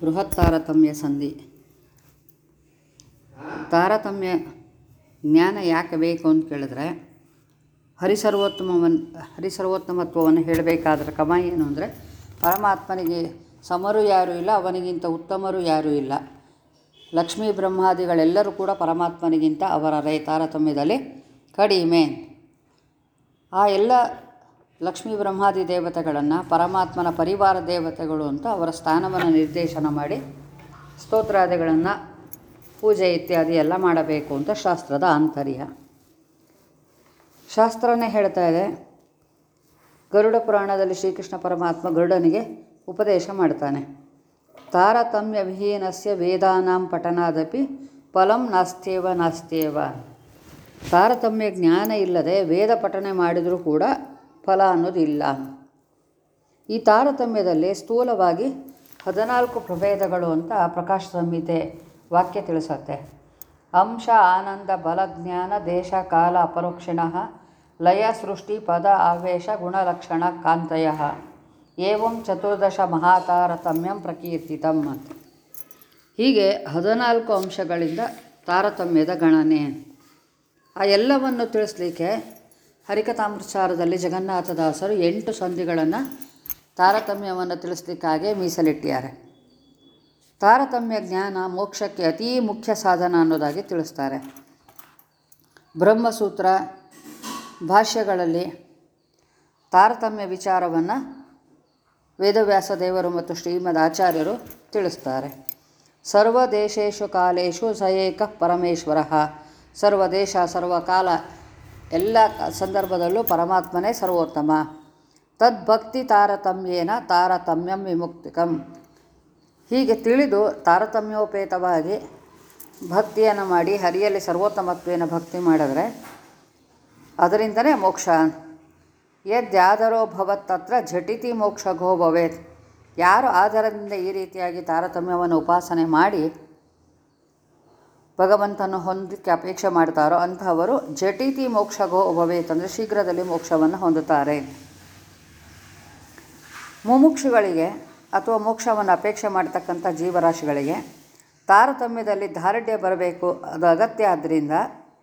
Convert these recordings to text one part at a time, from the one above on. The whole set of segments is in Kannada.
ಬೃಹತ್ ತಾರತಮ್ಯ ಸಂಧಿ ತಾರತಮ್ಯ ಜ್ಞಾನ ಯಾಕೆ ಬೇಕು ಅಂತ ಕೇಳಿದ್ರೆ ಹರಿಸರ್ವೋತ್ತಮವನ್ನು ಹರಿಸರ್ವೋತ್ತಮತ್ವವನ್ನು ಹೇಳಬೇಕಾದ್ರೆ ಕ್ರಮ ಏನು ಅಂದರೆ ಪರಮಾತ್ಮನಿಗೆ ಸಮರು ಯಾರೂ ಇಲ್ಲ ಅವನಿಗಿಂತ ಉತ್ತಮರು ಯಾರೂ ಇಲ್ಲ ಲಕ್ಷ್ಮೀ ಬ್ರಹ್ಮಾದಿಗಳೆಲ್ಲರೂ ಕೂಡ ಪರಮಾತ್ಮನಿಗಿಂತ ಅವರ ರೇ ತಾರತಮ್ಯದಲ್ಲಿ ಕಡಿಮೆ ಆ ಎಲ್ಲ ಲಕ್ಷ್ಮೀ ಬ್ರಹ್ಮಾದಿ ದೇವತೆಗಳನ್ನು ಪರಮಾತ್ಮನ ಪರಿವಾರ ದೇವತೆಗಳು ಅಂತ ಅವರ ಸ್ಥಾನವನ್ನು ನಿರ್ದೇಶನ ಮಾಡಿ ಸ್ತೋತ್ರಾದಿಗಳನ್ನು ಪೂಜೆ ಇತ್ಯಾದಿ ಎಲ್ಲ ಮಾಡಬೇಕು ಅಂತ ಶಾಸ್ತ್ರದ ಆಂತರ್ಯ ಶಾಸ್ತ್ರನೇ ಹೇಳ್ತಾ ಇದೆ ಗರುಡ ಪುರಾಣದಲ್ಲಿ ಶ್ರೀಕೃಷ್ಣ ಪರಮಾತ್ಮ ಗರುಡನಿಗೆ ಉಪದೇಶ ಮಾಡ್ತಾನೆ ತಾರತಮ್ಯ ವಿಹೀನಸ್ಯ ವೇದಾನಾಂ ಪಠನಾದಪಿ ಫಲಂ ನಾಸ್ತ್ಯೇವ ನಾಸ್ತ್ಯೇವ ತಾರತಮ್ಯ ಜ್ಞಾನ ಇಲ್ಲದೆ ವೇದ ಪಠನೆ ಮಾಡಿದರೂ ಕೂಡ ಫಲ ಅನ್ನೋದು ಇಲ್ಲ ಈ ತಾರತಮ್ಯದಲ್ಲಿ ಸ್ಥೂಲವಾಗಿ ಹದಿನಾಲ್ಕು ಪ್ರಭೇದಗಳು ಅಂತ ಪ್ರಕಾಶ ಸಂಹಿತೆ ವಾಕ್ಯ ತಿಳಿಸತ್ತೆ ಅಂಶ ಆನಂದ ಬಲಜ್ಞಾನ ದೇಶ ಕಾಲ ಅಪರೋಕ್ಷಿಣಃ ಲಯ ಸೃಷ್ಟಿ ಪದ ಆವೇಶ ಗುಣಲಕ್ಷಣ ಕಾಂತಯ ಏವಂ ಚತುರ್ದಶ ಮಹಾತಾರತಮ್ಯಂ ಪ್ರಕೀರ್ತಿತಂ ಅಂತ ಹೀಗೆ ಹದಿನಾಲ್ಕು ಅಂಶಗಳಿಂದ ತಾರತಮ್ಯದ ಗಣನೆ ಆ ಎಲ್ಲವನ್ನು ತಿಳಿಸ್ಲಿಕ್ಕೆ ಹರಿಕಥಾಮೃತಸಾರದಲ್ಲಿ ಜಗನ್ನಾಥದಾಸರು ಎಂಟು ಸಂಧಿಗಳನ್ನು ತಾರತಮ್ಯವನ್ನು ತಿಳಿಸ್ಲಿಕ್ಕಾಗೆ ಮೀಸಲಿಟ್ಟಿದ್ದಾರೆ ತಾರತಮ್ಯ ಜ್ಞಾನ ಮೋಕ್ಷಕ್ಕೆ ಅತೀ ಮುಖ್ಯ ಸಾಧನ ಅನ್ನೋದಾಗಿ ತಿಳಿಸ್ತಾರೆ ಬ್ರಹ್ಮಸೂತ್ರ ಭಾಷ್ಯಗಳಲ್ಲಿ ತಾರತಮ್ಯ ವಿಚಾರವನ್ನು ವೇದವ್ಯಾಸ ದೇವರು ಮತ್ತು ಶ್ರೀಮದ್ ಆಚಾರ್ಯರು ತಿಳಿಸ್ತಾರೆ ಸರ್ವ ದೇಶೇಶು ಕಾಲೇಶು ಸ ಏಕ ಪರಮೇಶ್ವರ ಸರ್ವ ದೇಶ ಸರ್ವಕಾಲ ಎಲ್ಲ ಸಂದರ್ಭದಲ್ಲೂ ಪರಮಾತ್ಮನೇ ಸರ್ವೋತ್ತಮ ತದ್ಭಕ್ತಿ ತಾರತಮ್ಯೇನ ತಾರತಮ್ಯಂ ವಿಮುಕ್ತಿಕಂ ಹೀಗೆ ತಿಳಿದು ತಾರತಮ್ಯೋಪೇತವಾಗಿ ಭಕ್ತಿಯನ್ನು ಮಾಡಿ ಹರಿಯಲ್ಲಿ ಸರ್ವೋತ್ತಮತ್ವೇನ ಭಕ್ತಿ ಮಾಡಿದ್ರೆ ಅದರಿಂದನೇ ಮೋಕ್ಷ ಯದ್ಯಾದರೋ ಭವತ್ತತ್ರ ಝಟಿತಿ ಮೋಕ್ಷಘೋ ಭವೇತ್ ಯಾರು ಆಧಾರದಿಂದ ಈ ರೀತಿಯಾಗಿ ತಾರತಮ್ಯವನ್ನು ಉಪಾಸನೆ ಮಾಡಿ ಭಗವಂತನ ಹೊಂದಕ್ಕೆ ಅಪೇಕ್ಷೆ ಮಾಡ್ತಾರೋ ಅಂತಹವರು ಜಟಿತಿ ಮೋಕ್ಷಗೋ ಭವೇತ್ ಅಂದರೆ ಶೀಘ್ರದಲ್ಲಿ ಮೋಕ್ಷವನ್ನು ಹೊಂದುತ್ತಾರೆ ಮುಮುಕ್ಷುಗಳಿಗೆ ಅಥವಾ ಮೋಕ್ಷವನ್ನು ಅಪೇಕ್ಷೆ ಮಾಡ್ತಕ್ಕಂಥ ಜೀವರಾಶಿಗಳಿಗೆ ತಾರತಮ್ಯದಲ್ಲಿ ದಾರ್ಢ್ಯ ಬರಬೇಕು ಅದು ಅಗತ್ಯ ಆದ್ದರಿಂದ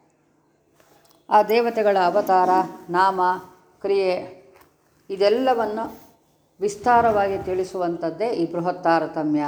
ಆ ದೇವತೆಗಳ ಅವತಾರ ನಾಮ ಕ್ರಿಯೆ ಇದೆಲ್ಲವನ್ನು ವಿಸ್ತಾರವಾಗಿ ತಿಳಿಸುವಂಥದ್ದೇ ಈ ಬೃಹತ್ ತಾರತಮ್ಯ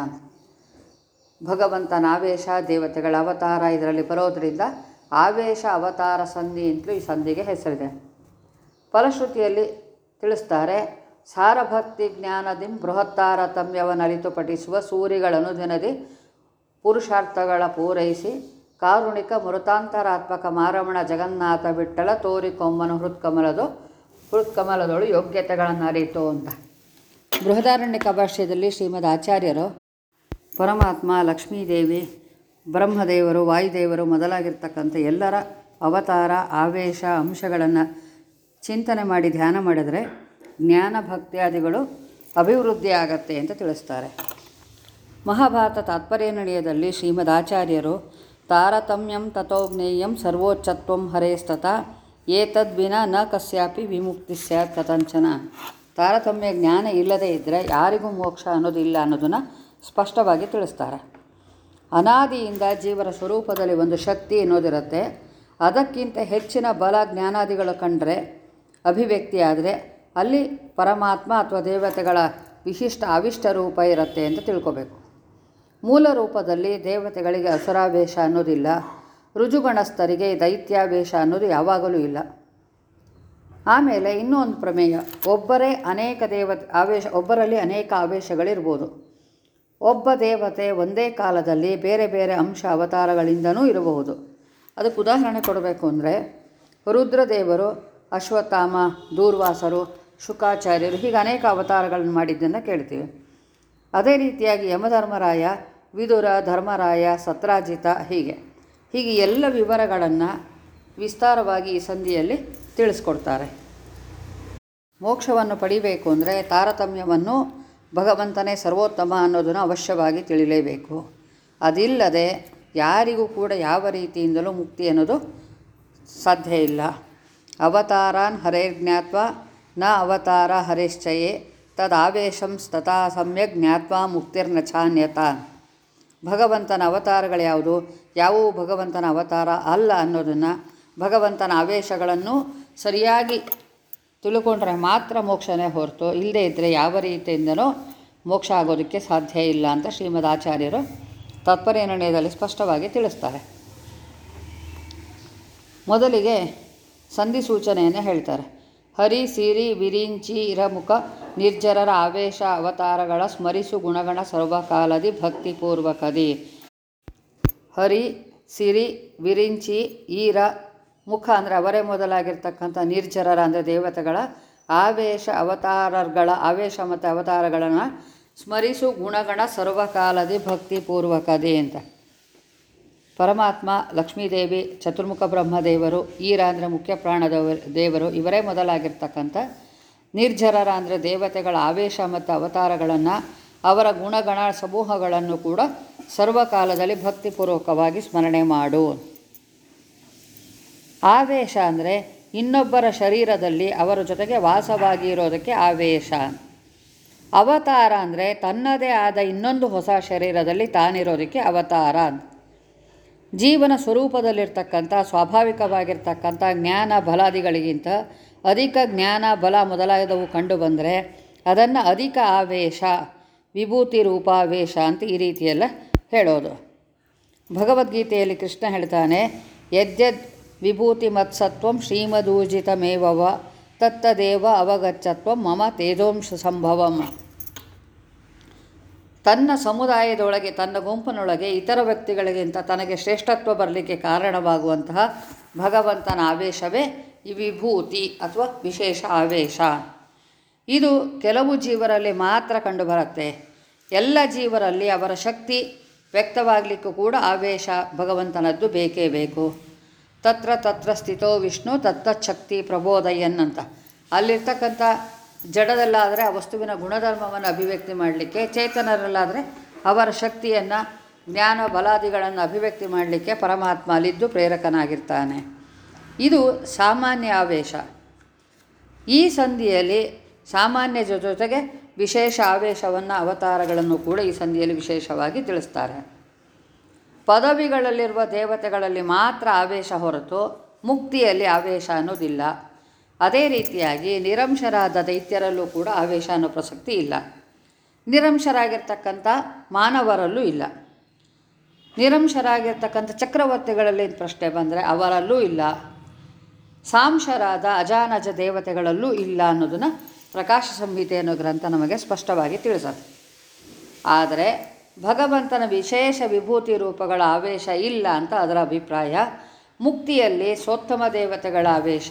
ಭಗವಂತನ ಆವೇಶ ದೇವತೆಗಳ ಅವತಾರ ಇದರಲ್ಲಿ ಬರೋದರಿಂದ ಆವೇಶ ಅವತಾರ ಸಂಧಿ ಅಂತಲೂ ಈ ಸಂಧಿಗೆ ಹೆಸರಿದೆ ಫಲಶ್ರುತಿಯಲ್ಲಿ ತಿಳಿಸ್ತಾರೆ ಸಾರಭಕ್ತಿ ಜ್ಞಾನದಿಂ ಬೃಹತ್ತಾರತಮ್ಯವನ್ನು ಅರಿತು ಪಠಿಸುವ ಸೂರಿಗಳನ್ನು ದಿನದಿ ಪುರುಷಾರ್ಥಗಳ ಪೂರೈಸಿ ಕಾರುಣಿಕ ಮೃತಾಂತರಾತ್ಮಕ ಮಾರಮಣ ಜಗನ್ನಾಥ ಬಿಟ್ಟಳ ತೋರಿಕೊಮ್ಮನು ಹೃತ್ಕಮಲದು ಹೃತ್ಕಮಲದೊಳು ಯೋಗ್ಯತೆಗಳನ್ನು ಅರಿತು ಅಂತ ಬೃಹದಾರಣ್ಯಕ ಭಾಷ್ಯದಲ್ಲಿ ಶ್ರೀಮದ್ ಆಚಾರ್ಯರು ಪರಮಾತ್ಮ ಲಕ್ಷ್ಮೀದೇವಿ ಬ್ರಹ್ಮದೇವರು ವಾಯುದೇವರು ಮೊದಲಾಗಿರ್ತಕ್ಕಂಥ ಎಲ್ಲರ ಅವತಾರ ಆವೇಶ ಅಂಶಗಳನ್ನು ಚಿಂತನೆ ಮಾಡಿ ಧ್ಯಾನ ಮಾಡಿದರೆ ಜ್ಞಾನ ಭಕ್ತಿಯಾದಿಗಳು ಅಭಿವೃದ್ಧಿ ಆಗತ್ತೆ ಅಂತ ತಿಳಿಸ್ತಾರೆ ಮಹಾಭಾರತ ತಾತ್ಪರ್ಯ ನಿರ್ಣಯದಲ್ಲಿ ಶ್ರೀಮದ್ ಆಚಾರ್ಯರು ತಾರತಮ್ಯಂ ತಥೋಜ್ಞೇಯಂ ಸರ್ವೋಚ್ಚತ್ವಂ ಹರೇಸ್ತತ ಏತದ್ವಿನ ನ ಕಸ್ಯಾಪಿ ವಿಮುಕ್ತಿ ಸ್ಯಾತ್ ಕಥಂಚನ ತಾರತಮ್ಯ ಜ್ಞಾನ ಇಲ್ಲದೇ ಇದ್ದರೆ ಯಾರಿಗೂ ಮೋಕ್ಷ ಅನ್ನೋದಿಲ್ಲ ಅನ್ನೋದನ್ನು ಸ್ಪಷ್ಟವಾಗಿ ತಿಳಿಸ್ತಾರೆ ಅನಾದಿಯಿಂದ ಜೀವರ ಸ್ವರೂಪದಲ್ಲಿ ಒಂದು ಶಕ್ತಿ ಅನ್ನೋದಿರುತ್ತೆ ಅದಕ್ಕಿಂತ ಹೆಚ್ಚಿನ ಬಲ ಜ್ಞಾನಾದಿಗಳು ಕಂಡರೆ ಅಭಿವ್ಯಕ್ತಿ ಆದರೆ ಅಲ್ಲಿ ಪರಮಾತ್ಮ ಅಥವಾ ದೇವತೆಗಳ ವಿಶಿಷ್ಟ ಅವಿಷ್ಟ ರೂಪ ಇರುತ್ತೆ ಅಂತ ತಿಳ್ಕೊಬೇಕು ಮೂಲ ರೂಪದಲ್ಲಿ ದೇವತೆಗಳಿಗೆ ಅಸುರಾವೇಶ ಅನ್ನೋದಿಲ್ಲ ರುಜುಗಣಸ್ಥರಿಗೆ ದೈತ್ಯಾವೇಶ ಅನ್ನೋದು ಯಾವಾಗಲೂ ಇಲ್ಲ ಆಮೇಲೆ ಇನ್ನೂ ಒಂದು ಪ್ರಮೇಯ ಒಬ್ಬರೇ ಅನೇಕ ದೇವತೆ ಆವೇಶ ಒಬ್ಬರಲ್ಲಿ ಅನೇಕ ಆವೇಶಗಳಿರ್ಬೋದು ಒಬ್ಬ ದೇವತೆ ಒಂದೇ ಕಾಲದಲ್ಲಿ ಬೇರೆ ಬೇರೆ ಅಂಶ ಅವತಾರಗಳಿಂದನೂ ಇರಬಹುದು ಅದಕ್ಕೆ ಉದಾಹರಣೆ ಕೊಡಬೇಕು ಅಂದರೆ ರುದ್ರದೇವರು ಅಶ್ವತ್ಥಾಮ ದೂರ್ವಾಸರು ಶುಕಾಚಾರ್ಯರು ಹೀಗೆ ಅನೇಕ ಅವತಾರಗಳನ್ನು ಮಾಡಿದ್ದನ್ನು ಕೇಳ್ತೀವಿ ಅದೇ ರೀತಿಯಾಗಿ ಯಮಧರ್ಮರಾಯ ವಿದುರ ಧರ್ಮರಾಯ ಸತ್ರಾಜಿತ ಹೀಗೆ ಹೀಗೆ ಎಲ್ಲ ವಿವರಗಳನ್ನು ವಿಸ್ತಾರವಾಗಿ ಈ ಸಂಧಿಯಲ್ಲಿ ತಿಳಿಸ್ಕೊಡ್ತಾರೆ ಮೋಕ್ಷವನ್ನು ಪಡಿಬೇಕು ಅಂದರೆ ತಾರತಮ್ಯವನ್ನು ಭಗವಂತನೇ ಸರ್ವೋತ್ತಮ ಅನ್ನೋದನ್ನು ಅವಶ್ಯವಾಗಿ ತಿಳಿಲೇಬೇಕು ಅದಿಲ್ಲದೆ ಯಾರಿಗೂ ಕೂಡ ಯಾವ ರೀತಿಯಿಂದಲೂ ಮುಕ್ತಿ ಅನ್ನೋದು ಸಾಧ್ಯ ಇಲ್ಲ ಅವತಾರಾನ್ ಹರೇರ್ಜ್ಞಾತ್ವ ನ ಅವತಾರ ಹರೇಶ್ಚಯೇ ತದಾವೇಶಂ ತಥಾ ಸಮ್ಯಕ್ ಜ್ಞಾತ್ವಾ ಮುಕ್ತಿರ್ನ ಚಾನ್ಯತ ಭಗವಂತನ ಅವತಾರಗಳು ಯಾವುದು ಯಾವುವು ಭಗವಂತನ ಅವತಾರ ಅಲ್ಲ ಅನ್ನೋದನ್ನು ಭಗವಂತನ ಆವೇಶಗಳನ್ನು ಸರಿಯಾಗಿ ತಿಳ್ಕೊಂಡ್ರೆ ಮಾತ್ರ ಮೋಕ್ಷನೇ ಹೊರತು ಇಲ್ಲದೇ ಇದ್ದರೆ ಯಾವ ರೀತಿಯಿಂದನೂ ಮೋಕ್ಷ ಆಗೋದಕ್ಕೆ ಸಾಧ್ಯ ಇಲ್ಲ ಅಂತ ಶ್ರೀಮದ್ ಆಚಾರ್ಯರು ತಾತ್ಪರ್ಯ ನಿರ್ಣಯದಲ್ಲಿ ಸ್ಪಷ್ಟವಾಗಿ ತಿಳಿಸ್ತಾರೆ ಮೊದಲಿಗೆ ಸಂಧಿ ಸೂಚನೆಯನ್ನು ಹೇಳ್ತಾರೆ ಹರಿ ಸಿರಿ ವಿರಿಂಚಿ ಇರಮುಖ ನಿರ್ಜರರ ಆವೇಶ ಅವತಾರಗಳ ಸ್ಮರಿಸು ಗುಣಗಣ ಸರ್ವಕಾಲದಿ ಭಕ್ತಿಪೂರ್ವಕದಿ ಹರಿ ಸಿರಿ ವಿರಿಂಚಿ ಈರ ಮುಖ ಅಂದರೆ ಅವರೇ ಮೊದಲಾಗಿರ್ತಕ್ಕಂಥ ನಿರ್ಜರರ ಅಂದರೆ ದೇವತೆಗಳ ಆವೇಶ ಅವತಾರಗಳ ಆವೇಶ ಮತ್ತು ಅವತಾರಗಳನ್ನು ಸ್ಮರಿಸು ಗುಣಗಣ ಸರ್ವಕಾಲದಿ ಭಕ್ತಿಪೂರ್ವಕದಿ ಅಂತ ಪರಮಾತ್ಮ ಲಕ್ಷ್ಮೀದೇವಿ ಚತುರ್ಮುಖ ಬ್ರಹ್ಮದೇವರು ಈರ ಅಂದರೆ ಮುಖ್ಯ ಪ್ರಾಣದವ ದೇವರು ಇವರೇ ಮೊದಲಾಗಿರ್ತಕ್ಕಂಥ ನಿರ್ಜರರ ಅಂದರೆ ದೇವತೆಗಳ ಆವೇಶ ಮತ್ತು ಅವತಾರಗಳನ್ನು ಅವರ ಗುಣಗಣ ಸಮೂಹಗಳನ್ನು ಕೂಡ ಸರ್ವಕಾಲದಲ್ಲಿ ಭಕ್ತಿಪೂರ್ವಕವಾಗಿ ಸ್ಮರಣೆ ಮಾಡು ಆವೇಶ ಅಂದರೆ ಇನ್ನೊಬ್ಬರ ಶರೀರದಲ್ಲಿ ಅವರ ಜೊತೆಗೆ ವಾಸವಾಗಿ ಇರೋದಕ್ಕೆ ಆವೇಶ ಅವತಾರ ಅಂದರೆ ತನ್ನದೇ ಆದ ಇನ್ನೊಂದು ಹೊಸ ಶರೀರದಲ್ಲಿ ತಾನಿರೋದಕ್ಕೆ ಅವತಾರ ಜೀವನ ಸ್ವರೂಪದಲ್ಲಿರ್ತಕ್ಕಂಥ ಸ್ವಾಭಾವಿಕವಾಗಿರ್ತಕ್ಕಂಥ ಜ್ಞಾನ ಬಲಾದಿಗಳಿಗಿಂತ ಅಧಿಕ ಜ್ಞಾನ ಬಲ ಮೊದಲಾದವು ಕಂಡು ಬಂದರೆ ಅದನ್ನು ಅಧಿಕ ಆವೇಶ ವಿಭೂತಿ ರೂಪಾವೇಶ ಅಂತ ಈ ರೀತಿಯೆಲ್ಲ ಹೇಳೋದು ಭಗವದ್ಗೀತೆಯಲ್ಲಿ ಕೃಷ್ಣ ಹೇಳ್ತಾನೆ ಯದ್ಯದ್ ವಿಭೂತಿ ಮತ್ಸತ್ವಂ ಶ್ರೀಮದೂಜಿತಮೇವವ ತತ್ತದೇವ ಅವಗಚ್ಚತ್ವಂ ಮಮ ತೇಜೋಂಶ ಸಂಭವಂ ತನ್ನ ಸಮುದಾಯದೊಳಗೆ ತನ್ನ ಗುಂಪಿನೊಳಗೆ ಇತರ ವ್ಯಕ್ತಿಗಳಿಗಿಂತ ತನಗೆ ಶ್ರೇಷ್ಠತ್ವ ಬರಲಿಕ್ಕೆ ಕಾರಣವಾಗುವಂತಹ ಭಗವಂತನ ಆವೇಶವೇ ಈ ವಿಭೂತಿ ಅಥವಾ ವಿಶೇಷ ಆವೇಶ ಇದು ಕೆಲವು ಜೀವರಲ್ಲಿ ಮಾತ್ರ ಕಂಡುಬರುತ್ತೆ ಎಲ್ಲ ಜೀವರಲ್ಲಿ ಅವರ ಶಕ್ತಿ ವ್ಯಕ್ತವಾಗಲಿಕ್ಕೂ ಕೂಡ ಆವೇಶ ಭಗವಂತನದ್ದು ಬೇಕೇ ಬೇಕು ತತ್ರ ತತ್ರ ಸ್ಥಿತೋ ವಿಷ್ಣು ತತ್ತಚ್ಛಕ್ತಿ ಪ್ರಬೋದಯನ್ ಅಂತ ಅಲ್ಲಿರ್ತಕ್ಕಂಥ ಜಡದಲ್ಲಾದರೆ ಆ ವಸ್ತುವಿನ ಗುಣಧರ್ಮವನ್ನು ಅಭಿವ್ಯಕ್ತಿ ಮಾಡಲಿಕ್ಕೆ ಚೇತನರಲ್ಲಾದರೆ ಅವರ ಶಕ್ತಿಯನ್ನು ಜ್ಞಾನ ಬಲಾದಿಗಳನ್ನು ಅಭಿವ್ಯಕ್ತಿ ಮಾಡಲಿಕ್ಕೆ ಪರಮಾತ್ಮ ಅಲ್ಲಿದ್ದು ಪ್ರೇರಕನಾಗಿರ್ತಾನೆ ಇದು ಸಾಮಾನ್ಯ ಆವೇಶ ಈ ಸಂಧಿಯಲ್ಲಿ ಸಾಮಾನ್ಯ ಜೊ- ಜೊತೆಗೆ ವಿಶೇಷ ಆವೇಶವನ್ನು ಅವತಾರಗಳನ್ನು ಕೂಡ ಈ ಸಂಧಿಯಲ್ಲಿ ವಿಶೇಷವಾಗಿ ತಿಳಿಸ್ತಾರೆ ಪದವಿಗಳಲ್ಲಿರುವ ದೇವತೆಗಳಲ್ಲಿ ಮಾತ್ರ ಆವೇಶ ಹೊರತು ಮುಕ್ತಿಯಲ್ಲಿ ಆವೇಶ ಅನ್ನೋದಿಲ್ಲ ಅದೇ ರೀತಿಯಾಗಿ ನಿರಂಶರಾದ ದೈತ್ಯರಲ್ಲೂ ಕೂಡ ಆವೇಶ ಅನ್ನೋ ಪ್ರಸಕ್ತಿ ಇಲ್ಲ ನಿರಂಶರಾಗಿರ್ತಕ್ಕಂಥ ಮಾನವರಲ್ಲೂ ಇಲ್ಲ ನಿರಂಶರಾಗಿರ್ತಕ್ಕಂಥ ಚಕ್ರವರ್ತಿಗಳಲ್ಲಿ ಪ್ರಶ್ನೆ ಬಂದರೆ ಅವರಲ್ಲೂ ಇಲ್ಲ ಸಾಂಶರಾದ ಅಜಾನಜ ದೇವತೆಗಳಲ್ಲೂ ಇಲ್ಲ ಅನ್ನೋದನ್ನು ಪ್ರಕಾಶ ಸಂಹಿತೆ ಅನ್ನೋ ಗ್ರಂಥ ನಮಗೆ ಸ್ಪಷ್ಟವಾಗಿ ತಿಳಿಸುತ್ತೆ ಆದರೆ ಭಗವಂತನ ವಿಶೇಷ ವಿಭೂತಿ ರೂಪಗಳ ಆವೇಶ ಇಲ್ಲ ಅಂತ ಅದರ ಅಭಿಪ್ರಾಯ ಮುಕ್ತಿಯಲ್ಲಿ ಸೋತ್ತಮ ದೇವತೆಗಳ ಆವೇಶ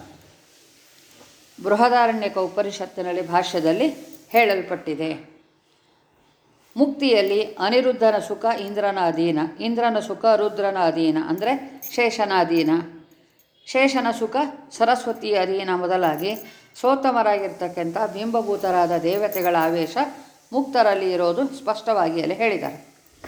ಬೃಹದಾರಣ್ಯಕ ಉಪನಿಷತ್ತಿನಲ್ಲಿ ಭಾಷ್ಯದಲ್ಲಿ ಹೇಳಲ್ಪಟ್ಟಿದೆ ಮುಕ್ತಿಯಲ್ಲಿ ಅನಿರುದ್ಧನ ಸುಖ ಇಂದ್ರನ ಅಧೀನ ಇಂದ್ರನ ಸುಖ ರುದ್ರನ ಅಧೀನ ಅಂದರೆ ಶೇಷನ ಅಧೀನ ಶೇಷನ ಸುಖ ಸರಸ್ವತಿ ಅಧೀನ ಮೊದಲಾಗಿ ಸೋತ್ತಮರಾಗಿರ್ತಕ್ಕಂಥ ಬಿಂಬಭೂತರಾದ ದೇವತೆಗಳ ಆವೇಶ ಮುಕ್ತರಲ್ಲಿ ಇರೋದು ಸ್ಪಷ್ಟವಾಗಿ ಅಲ್ಲಿ ಹೇಳಿದ್ದಾರೆ